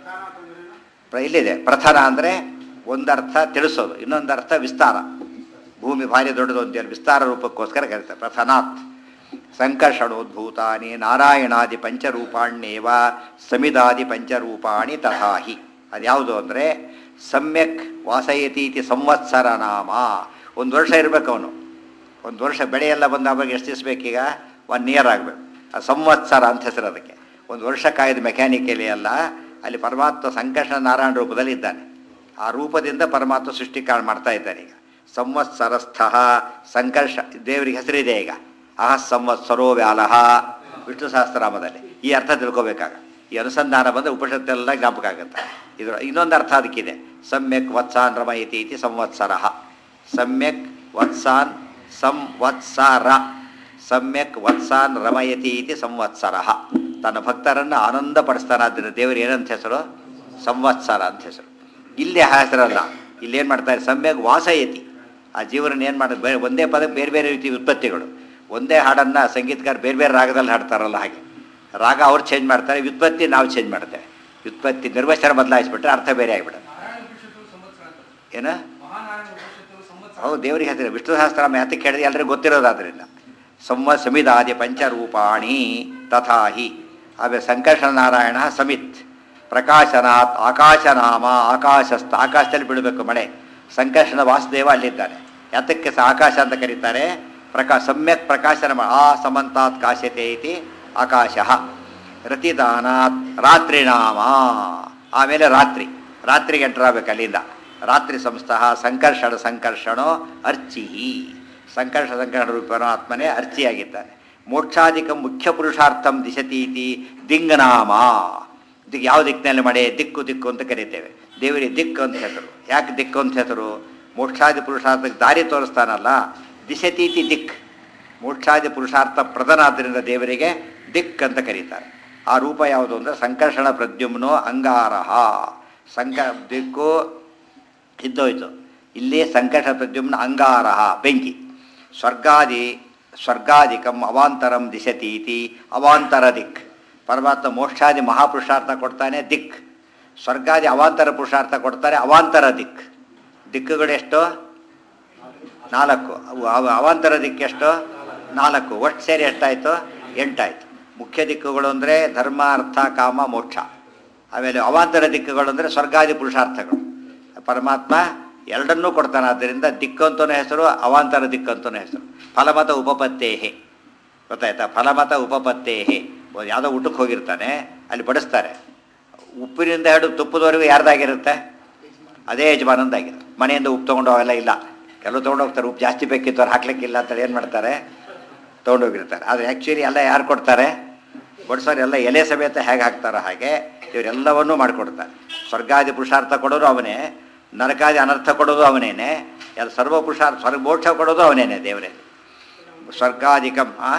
ಪ್ರ- ಇಲ್ಲಿದೆ ಪ್ರಥನ ಅಂದರೆ ಒಂದರ್ಥ ತಿಳಿಸೋದು ಇನ್ನೊಂದು ಅರ್ಥ ವಿಸ್ತಾರ ಭೂಮಿ ಭಾರಿ ದೊಡ್ಡದು ಅಂತೇಳಿ ವಿಸ್ತಾರ ರೂಪಕ್ಕೋಸ್ಕರ ಕರೀತಾರೆ ಪ್ರಥನಾತ್ ಸಂಕರ್ಷಣೋದ್ಭೂತಾನಿ ನಾರಾಯಣಾದಿ ಪಂಚರೂಪಾಣ್ಯೇವ ಸಮಿದಾದಿ ಪಂಚರೂಪಾಣಿ ತಥಾಹಿ ಅದ್ಯಾವುದು ಅಂದರೆ ಸಮ್ಯಕ್ ವಾಸಯತೀತಿ ಸಂವತ್ಸರ ನಾಮ ಒಂದು ವರ್ಷ ಇರಬೇಕು ಅವನು ಒಂದು ವರ್ಷ ಬೆಳೆ ಎಲ್ಲ ಬಂದ ಅವಾಗ ಎಷ್ಟು ದಿವಸ ಬೇಕೀಗ ಒನ್ ಇಯರ್ ಆಗಬೇಕು ಆ ಸಂವತ್ಸರ ಅಂತ ಹೆಸರು ಅದಕ್ಕೆ ಒಂದು ವರ್ಷ ಕಾಯ್ದ ಮೆಕ್ಯಾನಿಕಲಿ ಅಲ್ಲ ಅಲ್ಲಿ ಪರಮಾತ್ಮ ಸಂಕರ್ಷಣ ನಾರಾಯಣ ರೂಪದಲ್ಲಿ ಇದ್ದಾನೆ ಆ ರೂಪದಿಂದ ಪರಮಾತ್ಮ ಸೃಷ್ಟಿ ಕಾರಣ ಮಾಡ್ತಾ ಇದ್ದಾನೆ ಈಗ ಸಂವತ್ಸರಸ್ಥ ಸಂಕರ್ಷ ದೇವರಿಗೆ ಹೆಸರಿದೆ ಈಗ ಆಹ ಸಂವತ್ಸರೋ ವ್ಯಾಲಹ ವಿಷ್ಣು ಸಹಸ್ರನಾಮದಲ್ಲಿ ಈ ಅರ್ಥ ತಿಳ್ಕೊಬೇಕಾಗ ಈ ಅನುಸಂಧಾನ ಬಂದರೆ ಉಪನಿಷತ್ತೆಲ್ಲ ಜ್ಞಾಪಕ ಆಗುತ್ತೆ ಇದು ಇನ್ನೊಂದು ಅರ್ಥ ಅದಕ್ಕಿದೆ ಸಮ್ಯಕ್ ವತ್ಸಾನ್ ರಮಯತಿ ಇತಿ ಸಂವತ್ಸರ ಸಮ್ಯಕ್ ವತ್ಸಾನ್ ಸಂವತ್ಸರ ಸಮ್ಯಕ್ ವತ್ಸಾನ್ ರಮಯತಿ ಇತಿ ಸಂವತ್ಸರ ತನ್ನ ಭಕ್ತರನ್ನು ಆನಂದ ಪಡಿಸ್ತಾನಾದ್ದರಿಂದ ದೇವರು ಏನಂತ ಹೆಸರು ಸಂವತ್ಸರ ಅಂತ ಹೆಸರು ಇಲ್ಲಿ ಆ ಹೆಸರಲ್ಲ ಇಲ್ಲಿ ಏನು ಮಾಡ್ತಾರೆ ಸಮ್ಯಕ್ ವಾಸಯತಿ ಆ ಜೀವನ ಏನು ಮಾಡೋದು ಬೇರೆ ಒಂದೇ ಪದ ಬೇರೆ ಬೇರೆ ರೀತಿ ಉತ್ಪತ್ತಿಗಳು ಒಂದೇ ಹಾಡನ್ನು ಸಂಗೀತಗಾರ ಬೇರೆ ಬೇರೆ ರಾಗದಲ್ಲಿ ಹಾಡ್ತಾರಲ್ಲ ಹಾಗೆ ರಾಗ ಅವ್ರು ಚೇಂಜ್ ಮಾಡ್ತಾರೆ ವ್ಯುತ್ಪತ್ತಿ ನಾವು ಚೇಂಜ್ ಮಾಡ್ತೇವೆ ವ್ಯುತ್ಪತ್ತಿ ನಿರ್ವಚನ ಬದಲಾಯಿಸ್ಬಿಟ್ರೆ ಅರ್ಥ ಬೇರೆ ಆಗಿಬಿಡುತ್ತೆ ನಾರಾಯಣ ಉಪನಿಷತ್ತು ಸಂವತ್ಸರ ಅಂತ ಏನ ಮಹಾನಾರಾಯಣ ಉಪನಿಷತ್ತು ಸಂವತ್ಸರ ಹೌದು ದೇವರಿಗೆ ಹೆಸರು ವಿಷ್ಣು ಸಹಸ್ರನಾಮ ಯಾತಕ್ಕೆ ಕೇಳಿದ್ರೆ ಎಲ್ಲರಿಗೂ ಗೊತ್ತಿರೋದಾದ್ರಿಂದ ಸಂವ ಸಮಿದಾದಿ ಪಂಚರೂಪಾಣಿ ತಥಾಹಿ ಆಮೇಲೆ ಸಂಕರ್ಷಣ ನಾರಾಯಣ ಸಮಿತ್ ಪ್ರಕಾಶನಾತ್ ಆಕಾಶನಾಮ ಆಕಾಶಸ್ಥ ಆಕಾಶದಲ್ಲಿ ಬಿಡಬೇಕು ಮಳೆ ಸಂಕರ್ಷಣ ವಾಸುದೇವ ಅಲ್ಲಿದ್ದಾನೆ ಯಾತಕ್ಕೆ ಸಹ ಆಕಾಶ ಅಂತ ಕರೀತಾರೆ ಪ್ರಕಾ ಸಮ್ಯಕ್ ಪ್ರಕಾಶನ ಮಾ- ಆ ಸಮಂತಾತ್ ಕಾಶ್ಯತೆ ಇತಿ ಆಕಾಶ ರತಿದಾನಾತ್ ರಾತ್ರಿನಾಮ ಆಮೇಲೆ ರಾತ್ರಿ ರಾತ್ರಿಗೆ ಎಂಟರ್ ಆಗ್ಬೇಕು ಅಲ್ಲಿಂದ ರಾತ್ರಿ ಸಂಸ್ಥಃ ಸಂಕರ್ಷಣ ಸಂಕರ್ಷಣೋ ಅರ್ಚಿ ಸಂಕರ್ಷ ಸಂಕರ್ಷಣ ರೂಪ ಪರಮಾತ್ಮನೇ ಅರ್ಚಿಯಾಗಿದ್ದಾನೆ ಮೋಕ್ಷಾಧಿಕ ಮುಖ್ಯ ಪುರುಷಾರ್ಥಂ ದಿಶತೀತಿ ದಿಂಗನಾಮ ದಿಕ್ ಯಾವ ದಿಕ್ಕಿನಲ್ಲಿ ಮಳೆ ದಿಕ್ಕು ದಿಕ್ಕು ಅಂತ ಕರಿತೇವೆ ದೇವರಿಗೆ ದಿಕ್ಕು ಅಂತ ಹೆಸರು ಯಾಕೆ ದಿಕ್ಕು ಅಂತ ಹೆಸರು ಮೋಕ್ಷಾದಿ ಪುರುಷಾರ್ಥಕ್ಕೆ ದಾರಿ ತೋರಿಸ್ತಾನಲ್ಲ ದಿಶತೀತಿ ದಿಕ್ ಮೋಕ್ಷಾದಿ ಪುರುಷಾರ್ಥ ಪ್ರಧಾನಾದ್ದರಿಂದ ದೇವರಿಗೆ ದಿಕ್ ಅಂತ ಕರೀತಾರೆ ಆ ರೂಪ ಯಾವುದು ಅಂದರೆ ಸಂಕರ್ಷಣ ಪ್ರದ್ಯುಮ್ನೋ ಅಂಗಾರಹ ಸಂಕ ದಿಕ್ಕು ಇದ್ದೋಯ್ತು ಇಲ್ಲಿ ಸಂಕಟ ಪ್ರದ್ಯುಮ್ನ ಅಂಗಾರಹ ಬೆಂಕಿ ಸ್ವರ್ಗಾದಿ ಸ್ವರ್ಗಾದಿಕಂ ಅವಾಂತರಂ ದಿಶತೀತಿ ಅವಾಂತರ ದಿಕ್ ಪರಮಾತ್ಮ ಮೋಕ್ಷಾದಿ ಮಹಾಪುರುಷಾರ್ಥ ಕೊಡ್ತಾನೆ ದಿಕ್ ಸ್ವರ್ಗಾದಿ ಅವಾಂತರ ಪುರುಷಾರ್ಥ ಕೊಡ್ತಾರೆ ಅವಾಂತರ ದಿಕ್ ದಿಕ್ಕುಗಳೆಷ್ಟು ನಾಲ್ಕು ಅವು ಅವ- ಅವಾಂತರ ದಿಕ್ಕೆಷ್ಟು ನಾಲ್ಕು ಒಟ್ಟು ಸೇರಿ ಎಷ್ಟಾಯಿತು ಎಂಟಾಯಿತು ಮುಖ್ಯ ದಿಕ್ಕುಗಳು ಅಂದರೆ ಧರ್ಮ ಅರ್ಥ ಕಾಮ ಮೋಕ್ಷ ಆಮೇಲೆ ಅವಾಂತರ ದಿಕ್ಕುಗಳು ಅಂದರೆ ಸ್ವರ್ಗಾದಿ ಪುರುಷಾರ್ಥಗಳು ಪರಮಾತ್ಮ ಎರಡನ್ನೂ ಕೊಡ್ತಾನೆ ಆದ್ದರಿಂದ ದಿಕ್ಕು ಅಂತಲೂ ಹೆಸರು ಅವಾಂತರ ದಿಕ್ಕು ಅಂತಲೂ ಹೆಸರು ಫಲಮತ ಉಪಪತ್ತೇಹೆ ಗೊತ್ತಾಯ್ತಾ ಫಲಮತ ಉಪಪತ್ತೇಹೆ ಒಂದು ಯಾವುದೋ ಊಟಕ್ಕೆ ಹೋಗಿರ್ತಾನೆ ಅಲ್ಲಿ ಬಡಿಸ್ತಾರೆ ಉಪ್ಪಿನಿಂದ ಹಿಡಿದು ತುಪ್ಪದವರೆಗೂ ಯಾರ್ದಾಗಿರುತ್ತೆ ಅದೇ ಯಜಮಾನಂದಾಗಿರುತ್ತೆ ಮನೆಯಿಂದ ಉಪ್ಪು ತೊಗೊಂಡು ಅವೆಲ್ಲ ಇಲ್ಲ ಕೆಲವು ತೊಗೊಂಡು ಹೋಗ್ತಾರೆ ಉಪ್ಪು ಜಾಸ್ತಿ ಬೇಕಿತ್ತು ಅವ್ರು ಹಾಕ್ಲಿಕ್ಕಿಲ್ಲ ಅಂತೇಳಿ ಏನು ಮಾಡ್ತಾರೆ ತೊಗೊಂಡೋಗಿರ್ತಾರೆ ಆದರೆ ಆ್ಯಕ್ಚುಲಿ ಎಲ್ಲ ಯಾರು ಕೊಡ್ತಾರೆ ಬಡಿಸೋರು ಎಲ್ಲ ಎಲೆ ಸಮೇತ ಹೇಗೆ ಹಾಕ್ತಾರೋ ಹಾಗೆ ಇವರೆಲ್ಲವನ್ನೂ ಮಾಡಿಕೊಡ್ತಾರೆ ಸ್ವರ್ಗಾದಿ ಪುರುಷಾರ್ಥ ಕೊಡೋರು ಅವನೇ ನರಕಾದಿ ಅನರ್ಥ ಕೊಡೋದು ಅವನೇನೆ ಎಲ್ಲ ಸರ್ವ ಪುರುಷಾರ್ಥ ಸ್ವರ್ಗ ಮೋಕ್ಷ ಕೊಡೋದು ಅವನೇನೆ ದೇವರೇ ಸ್ವರ್ಗಾದಿಕಂ ಆ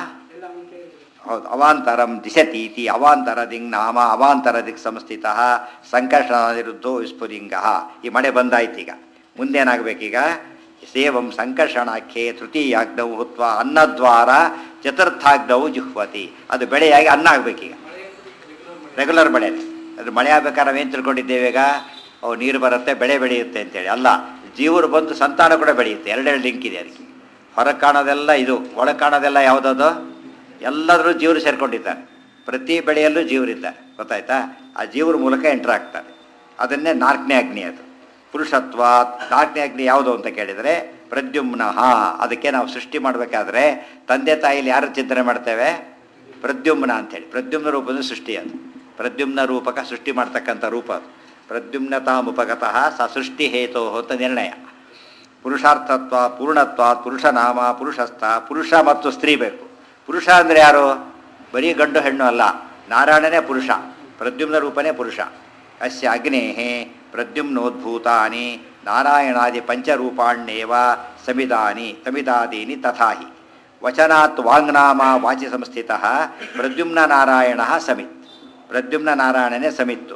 ಹೌದು ಅವಾಂತರಂ ದಿಶತೀತಿ ಅವಾಂತರ ದಿಂಗ್ ನಾಮ ಅವಾಂತರ ದಿಕ್ ಸಂಸ್ಥಿತ ಸಂಕರ್ಷಣ ವಿರುದ್ಧೋ ವಿಸ್ಫುಲಿಂಗ ಈ ಮಳೆ ಬಂದಾಯ್ತೀಗ ಮುಂದೇನಾಗಬೇಕೀಗ ಸೇವಂ ಸಂಕರ್ಷಣಾಖ್ಯೆ ತೃತೀಯಾಗ್ನೌ ಹುತ್ವ ಅನ್ನದ್ವಾರ ಚತುರ್ಥಾಗ್ನೌ ಜುಹ್ವತಿ ಅದು ಬೆಳೆಯಾಗಿ ಅನ್ನ ಆಗಬೇಕೀಗ ರೆಗ್ಯುಲರ್ ಬೆಳೆ ಅದು ಮಳೆ ಆಗ್ಬೇಕಾದ್ರೆ ನಾವೇನು ತಿಳ್ಕೊಂಡಿದ್ದೇವೆ ಈಗ ಅವು ನೀರು ಬರುತ್ತೆ ಬೆಳೆ ಬೆಳೆಯುತ್ತೆ ಅಂತೇಳಿ ಅಲ್ಲ ಜೀವರು ಬಂದು ಸಂತಾನ ಕೂಡ ಬೆಳೆಯುತ್ತೆ ಎರಡೆರಡು ಲಿಂಕ್ ಇದೆ ಅದಕ್ಕೆ ಹೊರಗೆ ಕಾಣೋದೆಲ್ಲ ಇದು ಒಳಗೆ ಕಾಣೋದೆಲ್ಲ ಯಾವುದದು ಎಲ್ಲದರೂ ಜೀವರು ಸೇರ್ಕೊಂಡಿದ್ದಾರೆ ಪ್ರತಿ ಬೆಳೆಯಲ್ಲೂ ಜೀವರಿದ್ದಾರೆ ಗೊತ್ತಾಯ್ತಾ ಆ ಜೀವರ ಮೂಲಕ ಎಂಟ್ರ್ ಆಗ್ತಾರೆ ಅದನ್ನೇ ನಾಲ್ಕನೇ ಅಗ್ನಿ ಅದು ಪುರುಷತ್ವ ನಾಲ್ಕನೇ ಅಗ್ನಿ ಯಾವುದು ಅಂತ ಕೇಳಿದರೆ ಪ್ರದ್ಯುಮ್ನಃ ಅದಕ್ಕೆ ನಾವು ಸೃಷ್ಟಿ ಮಾಡಬೇಕಾದ್ರೆ ತಂದೆ ತಾಯಿಲಿ ಯಾರು ಚಿಂತನೆ ಮಾಡ್ತೇವೆ ಪ್ರದ್ಯುಮ್ನ ಅಂತೇಳಿ ಪ್ರದ್ಯುಮ್ನ ರೂಪದ ಸೃಷ್ಟಿ ಅದು ಪ್ರದ್ಯುಮ್ನ ರೂಪಕ ಸೃಷ್ಟಿ ಮಾಡ್ತಕ್ಕಂಥ ರೂಪ ಅದು ಪ್ರದ್ಯುಮ್ನತಾಮುಪಗತಃ ಸ ಸೃಷ್ಟಿ ಹೇತೋ ಅಂತ ನಿರ್ಣಯ ಪುರುಷಾರ್ಥತ್ವ ಪೂರ್ಣತ್ವ ಪುರುಷನಾಮ ಪುರುಷಸ್ಥ ಪುರುಷ ಮತ್ತು ಸ್ತ್ರೀ ಬೇಕು ಪುರುಷ ಅಂದರೆ ಯಾರು ಬರೀ ಗಂಡು ಹೆಣ್ಣು ಅಲ್ಲ ನಾರಾಯಣನೇ ಪುರುಷ ಪ್ರದ್ಯುಮ್ನ ರೂಪನೇ ಪುರುಷ ಅಸ್ಯ ಅಗ್ನೇಃ ಪ್ರದ್ಯುಮ್ನೋದ್ಭೂತಾನಿ ನಾರಾಯಣಾದಿ ಪಂಚರೂಪಾಣ್ಯೇವ ಸಮಿದಾನಿ ಸಮಿದಾದೀನಿ ತಥಾಹಿ ವಚನಾತ್ ವಾಂಗ್ನಾಮ ವಾಚಿ ಸಂಸ್ಥಿತ ಪ್ರದ್ಯುಮ್ನ ನಾರಾಯಣ ಸಮಿತ್ ಪ್ರದ್ಯುಮ್ನ ನಾರಾಯಣನೇ ಸಮಿತ್ತು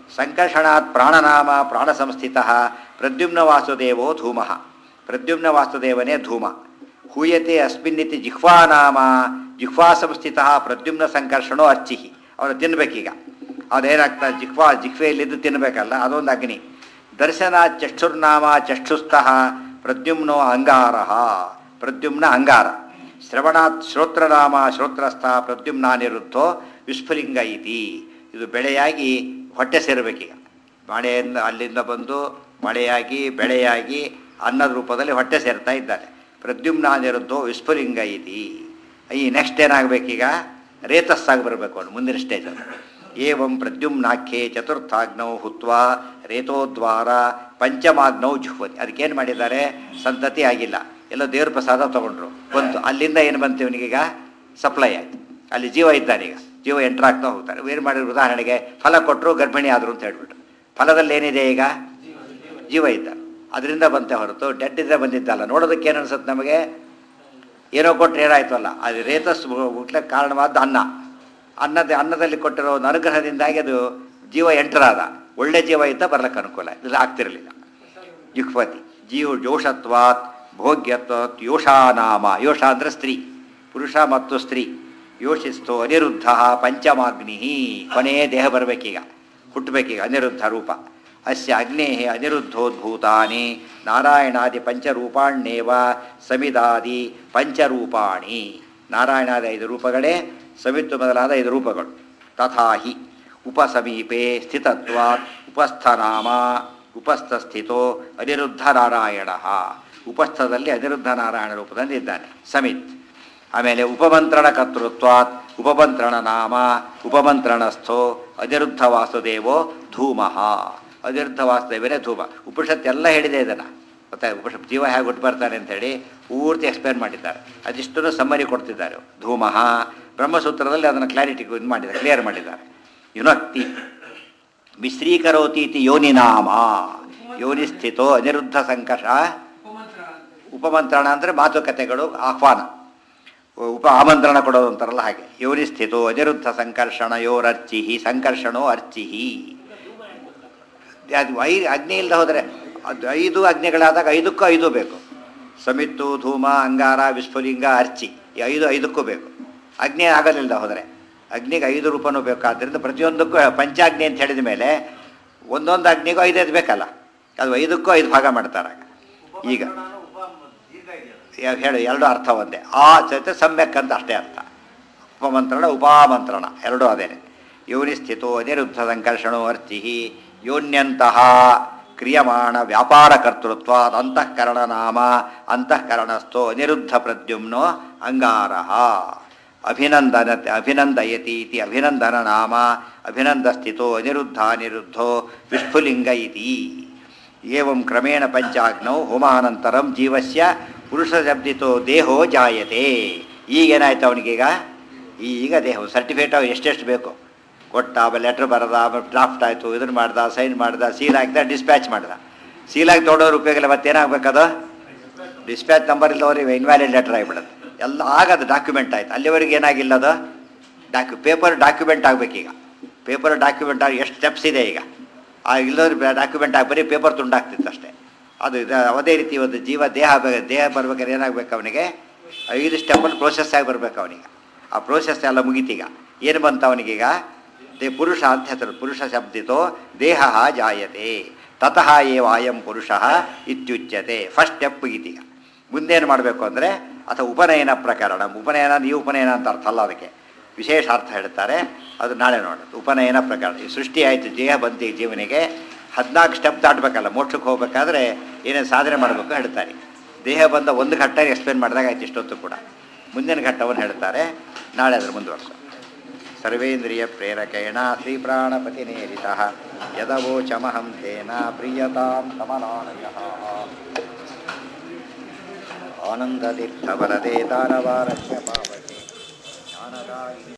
ಸಂಕರ್ಷಣಾತ್ ಪ್ರಾಣನಾಮ ಪ್ರಾಣ ಸಂಸ್ಥಿತ ಪ್ರದ್ಯುಮ್ನ ವಾಸುದೇವೋ ಧೂಮ ಪ್ರದ್ಯುಮ್ನ ವಾಸುದೇವನೇ ಧೂಮ ಹೂಯತೆ ಅಸ್ಮಿನ್ನಿತಿ ಜಿಹ್ವಾನಾಮ ಜಿಹ್ವಾ ಸಂಸ್ಥಿತ ಪ್ರದ್ಯುಮ್ನ ಸಂಕರ್ಷಣೋ ಅರ್ಚಿಹಿ ಅವನು ತಿನ್ಬೇಕೀಗ ಅದೇನಾಗ್ತದೆ ಜಿಹ್ವಾ ಜಿಹ್ವೆಯಲ್ಲಿದ್ದು ತಿನ್ನಬೇಕಲ್ಲ ಅದೊಂದು ಅಗ್ನಿ ದರ್ಶನ ಚಕ್ಷುರ್ನಾಮ ಚಕ್ಷುಸ್ತಃ ಪ್ರದ್ಯುಮ್ನೋ ಅಂಗಾರ ಪ್ರದ್ಯುಮ್ನ ಅಂಗಾರ ಶ್ರವಣಾತ್ ಶ್ರೋತ್ರನಾಮ ಶ್ರೋತ್ರಸ್ಥ ಪ್ರದ್ಯುಮ್ನಾನಿರುತ್ತೋ ವಿಸ್ಫುಲಿಂಗ ಇತಿ ಇದು ಬೆಳೆಯಾಗಿ ಹೊಟ್ಟೆ ಸೇರಬೇಕೀಗ ಮಳೆಯಿಂದ ಅಲ್ಲಿಂದ ಬಂದು ಮಳೆಯಾಗಿ ಬೆಳೆಯಾಗಿ ಅನ್ನದ ರೂಪದಲ್ಲಿ ಹೊಟ್ಟೆ ಸೇರ್ತಾ ಇದ್ದಾರೆ ಪ್ರದ್ಯುಮ್ನಾನಿರುತ್ತೋ ವಿಸ್ಫುಲಿಂಗ ಇತಿ ಈ ನೆಕ್ಸ್ಟ್ ಏನಾಗಬೇಕೀಗ ರೇತಸ್ಸಾಗಿ ಬರಬೇಕು ಅವನು ಮುಂದಿನ ಸ್ಟೇಜ್ ಅದು ಏವಂ ಪ್ರದ್ಯುಮ್ನಾಖ್ಯೆ ಚತುರ್ಥಾಗ್ನೌ ಹುತ್ವಾ ರೇತೋದ್ವಾರ ಪಂಚಮಾಗ್ನೌ ಜುಹ್ವತಿ ಅದಕ್ಕೇನು ಮಾಡಿದ್ದಾರೆ ಸಂತತಿ ಆಗಿಲ್ಲ ಎಲ್ಲ ದೇವ್ರ ಪ್ರಸಾದ ತಗೊಂಡ್ರು ಬಂತು ಅಲ್ಲಿಂದ ಏನು ಬಂತು ಇವನಿಗೀಗ ಸಪ್ಲೈ ಆಯ್ತು ಅಲ್ಲಿ ಜೀವ ಇದ್ದಾನೀಗ ಜೀವ ಎಂಟ್ರ್ ಆಗ್ತಾ ಹೋಗ್ತಾರೆ ಏನು ಮಾಡಿದ್ರು ಉದಾಹರಣೆಗೆ ಫಲ ಕೊಟ್ಟರು ಗರ್ಭಿಣಿ ಆದರು ಅಂತ ಹೇಳ್ಬಿಟ್ರು ಫಲದಲ್ಲಿ ಏನಿದೆ ಈಗ ಜೀವ ಇದ್ದ ಅದರಿಂದ ಬಂತೆ ಹೊರತು ಡೆಡ್ ಇದ್ರೆ ಬಂದಿದ್ದಲ್ಲ ನೋಡೋದಕ್ಕೆ ಏನು ಅನ್ಸುತ್ತೆ ನಮಗೆ ಏನೋ ಕೊಟ್ಟರೆ ಏನಾಯ್ತು ಅಲ್ಲ ಅದು ರೇತಸ್ ಹುಟ್ಲಕ್ಕೆ ಕಾರಣವಾದ ಅನ್ನ ಅನ್ನದ ಅನ್ನದಲ್ಲಿ ಕೊಟ್ಟಿರೋ ಒಂದು ಅನುಗ್ರಹದಿಂದಾಗಿ ಅದು ಜೀವ ಎಂಟರಾದ ಒಳ್ಳೆ ಜೀವ ಇದ್ದ ಬರ್ಲಿಕ್ಕೆ ಅನುಕೂಲ ಇಲ್ಲ ಆಗ್ತಿರಲಿಲ್ಲ ಯುಕ್ಪತಿ ಜೀವ ಜೋಷತ್ವಾತ್ ಭೋಗ್ಯತ್ವಾತ್ ಯೋಷಾನಾಮ ಯೋಷ ಅಂದರೆ ಸ್ತ್ರೀ ಪುರುಷ ಮತ್ತು ಸ್ತ್ರೀ ಯೋಷಿಸ್ತೋ ಅನಿರುದ್ಧ ಪಂಚಮಾಗ್ನಿ ಕೊನೆಯೇ ದೇಹ ಬರಬೇಕೀಗ ಹುಟ್ಟಬೇಕೀಗ ಅನಿರುದ್ಧ ರೂಪ ಅಸ್ಯ ಅಗ್ನೇ ಅನಿರುದ್ಧೋದ್ಭೂತಾನಿ ನಾರಾಯಣಾದಿ ಪಂಚರೂಪಾಣ್ಯೇವ ಸಮಿದಾದಿ ಪಂಚರೂಪಾಣಿ ನಾರಾಯಣಾದಿ ಐದು ರೂಪಗಳೇ ಸಮಿತ್ತು ಮೊದಲಾದ ಐದು ರೂಪಗಳು ತಥಾಹಿ ಉಪಸಮೀಪೆ ಸ್ಥಿತತ್ವಾತ್ ಉಪಸ್ಥನಾಮ ಉಪಸ್ಥಸ್ಥಿತೋ ಅನಿರುದ್ಧ ನಾರಾಯಣ ಉಪಸ್ಥದಲ್ಲಿ ಅನಿರುದ್ಧ ನಾರಾಯಣ ರೂಪದಲ್ಲಿ ಇದ್ದಾನೆ ಸಮಿತ್ ಆಮೇಲೆ ಉಪಮಂತ್ರಣ ಕರ್ತೃತ್ವಾತ್ ಉಪಮಂತ್ರಣ ನಾಮ ಉಪಮಂತ್ರಣಸ್ಥೋ ಅನಿರುದ್ಧ ವಾಸುದೇವೋ ಧೂಮಃ ಅನಿರುದ್ಧ ವಾಸುದೇವನೇ ಧೂಮ ಉಪನಿಷತ್ ಎಲ್ಲ ಹೇಳಿದೆ ಇದನ್ನು ಗೊತ್ತಾ ಉಪನಿಷತ್ ಜೀವ ಹೇಗೆ ಹುಟ್ಟು ಬರ್ತಾನೆ ಅಂತೇಳಿ ಪೂರ್ತಿ ಎಕ್ಸ್ಪ್ಲೇನ್ ಮಾಡಿದ್ದಾರೆ ಅದಿಷ್ಟನ್ನು ಸಮ್ಮರಿ ಕೊಡ್ತಿದ್ದಾರೆ ಧೂಮಃ ಬ್ರಹ್ಮಸೂತ್ರದಲ್ಲಿ ಅದನ್ನು ಕ್ಲಾರಿಟಿ ಇದು ಮಾಡಿದ್ದಾರೆ ಕ್ಲಿಯರ್ ಮಾಡಿದ್ದಾರೆ ಯುನಕ್ತಿ ಮಿಶ್ರೀಕರೋತಿ ಇತಿ ಯೋನಿನಾಮ ಯೋನಿಸ್ಥಿತೋ ಅನಿರುದ್ಧ ಸಂಕಷ ಉಪಮಂತ್ರ ಉಪಮಂತ್ರಣ ಅಂದರೆ ಮಾತುಕತೆಗಳು ಆಹ್ವಾನ ಉಪ ಆಮಂತ್ರಣ ಕೊಡೋದು ಅಂತಾರಲ್ಲ ಹಾಗೆ ಯೋನಿಸ್ಥಿತೋ ಅನಿರುದ್ಧ ಸಂಕರ್ಷಣಯೋರರ್ಚಿಹಿ ಸಂಕರ್ಷಣೋ ಅರ್ಚಿಹಿ ಅದು ಐ ಅಗ್ನಿ ಇಲ್ಲದೆ ಹೋದರೆ ಅದು ಐದು ಅಗ್ನಿಗಳಾದಾಗ ಐದಕ್ಕೂ ಐದು ಬೇಕು ಸಮಿತ್ತು ಧೂಮ ಅಂಗಾರ ವಿಸ್ಫುಲಿಂಗ ಅರ್ಚಿ ಈ ಐದು ಐದಕ್ಕೂ ಬೇಕು ಅಗ್ನಿ ಆಗಲಿಲ್ಲದ ಹೋದರೆ ಅಗ್ನಿಗೆ ಐದು ರೂಪನೂ ಬೇಕು ಆದ್ದರಿಂದ ಪ್ರತಿಯೊಂದಕ್ಕೂ ಪಂಚಾಗ್ನಿ ಅಂತ ಹೇಳಿದ ಮೇಲೆ ಒಂದೊಂದು ಅಗ್ನಿಗೂ ಐದೈದು ಬೇಕಲ್ಲ ಅದು ಐದಕ್ಕೂ ಐದು ಭಾಗ ಮಾಡ್ತಾರೆ ಈಗ ಯಾ- ಹೇಳು ಎರಡು ಅರ್ಥ ಒಂದೇ ಆ ಜೊತೆ ಸಮ್ಯಕ್ ಅಂತ ಅಷ್ಟೇ ಅರ್ಥ ಉಪಮಂತ್ರಣ ಉಪಾಮಂತ್ರಣ ಎರಡೂ ಅದೇನೆ ಯೋನಿ ಸ್ಥಿತೋ ಅನಿರುದ್ಧ ಸಂಕರ್ಷಣೋ ಅರ್ಚಿ ಯೋನ್ಯಂತಹ ಕ್ರಿಯಮಾಣ ವ್ಯಾಪಾರ ಕರ್ತೃತ್ವ ಅಂತಃಕರಣ ನಾಮ ಅಂತಃಕರಣಸ್ಥೋ ಅನಿರುದ್ಧ ಪ್ರದ್ಯುಮ್ನೋ ಅಂಗಾರ ಅಭಿನಂದನ ಅಭಿನಂದಯತಿ ಇತಿ ಅಭಿನಂದನ ನಾಮ ಅಭಿನಂದಸ್ಥಿತೋ ಅನಿರುದ್ಧ ಅನಿರುದ್ಧೋ ವಿಸ್ಫುಲಿಂಗ ಇತಿ ಏವಂ ಕ್ರಮೇಣ ಪಂಚಾಗ್ನೌ ಹೋಮಾನಂತರಂ ಜೀವಸ್ಯ ಪುರುಷ ಶಬ್ದಿತೋ ದೇಹೋ ಜಾಯತೆ ಈಗೇನಾಯ್ತು ಅವನಿಗೀಗ ಈಗ ದೇಹ ಸರ್ಟಿಫಿಕೇಟ್ ಅವ್ ಎಷ್ಟೆಷ್ಟು ಬೇಕು ಕೊಟ್ಟ ಆಮೇಲೆ ಲೆಟ್ರ್ ಬರದ ಆಮೇಲೆ ಡ್ರಾಫ್ಟ್ ಆಯಿತು ಇದನ್ನು ಮಾಡ್ದ ಸೈನ್ ಮಾಡ್ದ ಸೀಲ್ ಹಾಕಿದ ಡಿಸ್ಪ್ಯಾಚ್ ಮಾಡ್ದ ಸೀಲ್ ಹಾಕಿ ತೊಗೊಳೋರು ಉಪಯೋಗ ಮತ್ತೇನಾಗಬೇಕದು ಡಿಸ್ಪ್ಯಾಚ್ ನಂಬರ್ ಇಲ್ಲವ್ರಿಗೆ ಇನ್ವ್ಯಾಲಿಡ್ ಲೆಟರ್ ಆಗಿಬಿಡುತ್ತೆ ಎಲ್ಲ ಆಗದು ಡಾಕ್ಯುಮೆಂಟ್ ಆಯ್ತು ಅಲ್ಲಿವರೆಗೆ ಏನಾಗಿಲ್ಲ ಅದು ಡಾಕ್ಯು ಪೇಪರ್ ಡಾಕ್ಯುಮೆಂಟ್ ಆಗಬೇಕೀಗ ಪೇಪರ್ ಡಾಕ್ಯುಮೆಂಟ್ ಆಗಿ ಎಷ್ಟು ಸ್ಟೆಪ್ಸ್ ಇದೆ ಈಗ ಆ ಇಲ್ಲದ್ರೆ ಡಾಕ್ಯುಮೆಂಟ್ ಆಗಿ ಬರೀ ಪೇಪರ್ ತುಂಡಾಗ್ತಿತ್ತು ಅಷ್ಟೇ ಅದು ಇದು ಅದೇ ರೀತಿ ಒಂದು ಜೀವ ದೇಹ ಬೆ- ದೇಹ ಬರ್ಬೇಕಾದ್ರೆ ಏನಾಗಬೇಕು ಅವನಿಗೆ ಐದು ಸ್ಟೆಪ್ಪಲ್ಲಿ ಪ್ರೋಸೆಸ್ ಆಗಿ ಬರ್ಬೇಕು ಅವನಿಗೆ ಆ ಪ್ರೋಸೆಸ್ ಎಲ್ಲ ಮುಗೀತೀಗ ಏನು ಬಂತು ಅವನಿಗೀಗ ದೇ ಪುರುಷ ಅಂತ ಹೆಸರು ಪುರುಷ ಶಬ್ದಿತೋ ದೇಹ ಜಾಯತೆ ತತಃ ಏವ ಅಯಂ ಪುರುಷ ಇತ್ಯುಚ್ಯತೆ ಫಸ್ಟ್ ಸ್ಟೆಪ್ ಮುಗೀತೀಗ ಮುಂದೇನು ಮಾಡಬೇಕು ಅಂದರೆ ಅಥವಾ ಉಪನಯನ ಪ್ರಕರಣ ಉಪನಯನ ನೀವು ಉಪನಯನ ಅಂತ ಅರ್ಥ ಅಲ್ಲ ಅದಕ್ಕೆ ವಿಶೇಷ ಅರ್ಥ ಹೇಳ್ತಾರೆ ಅದು ನಾಳೆ ನೋಡೋದು ಉಪನಯನ ಪ್ರಕರಣ ಈ ಸೃಷ್ಟಿ ಆಯಿತು ದೇಹ ಬಂತು ಈ ಜೀವನಿಗೆ ಹದಿನಾಲ್ಕು ಸ್ಟೆಪ್ ದಾಟಬೇಕಲ್ಲ ಮೋಕ್ಷಕ್ಕೆ ಹೋಗ್ಬೇಕಾದ್ರೆ ಏನೇನು ಸಾಧನೆ ಮಾಡಬೇಕು ಹೇಳ್ತಾರೆ ದೇಹ ಬಂದ ಒಂದು ಘಟ್ಟ ಎಕ್ಸ್ಪ್ಲೇನ್ ಮಾಡಿದಾಗ ಆಯ್ತು ಇಷ್ಟೊತ್ತು ಕೂಡ ಮುಂದಿನ ಘಟ್ಟವನ್ನು ಹೇಳ್ತಾರೆ ನಾಳೆ ಅದ್ರ ಮುಂದುವರ್ಸ ಸರ್ವೇಂದ್ರಿಯ ಪ್ರೇರಕೇಣ ಶ್ರೀ ಪ್ರಾಣಪತಿ ನೇರಿತ ಯದವೋಚಮಹಂ ತೇನ ಪ್ರಿಯತಾಂ ಕಮಲಾಲಯ ಆನಂದತೀರ್ಥವರದೇ ದಾನವಾರಸ್ಯ ಪಾವಕೆ ಜ್ಞಾನದಾಯಿನಿ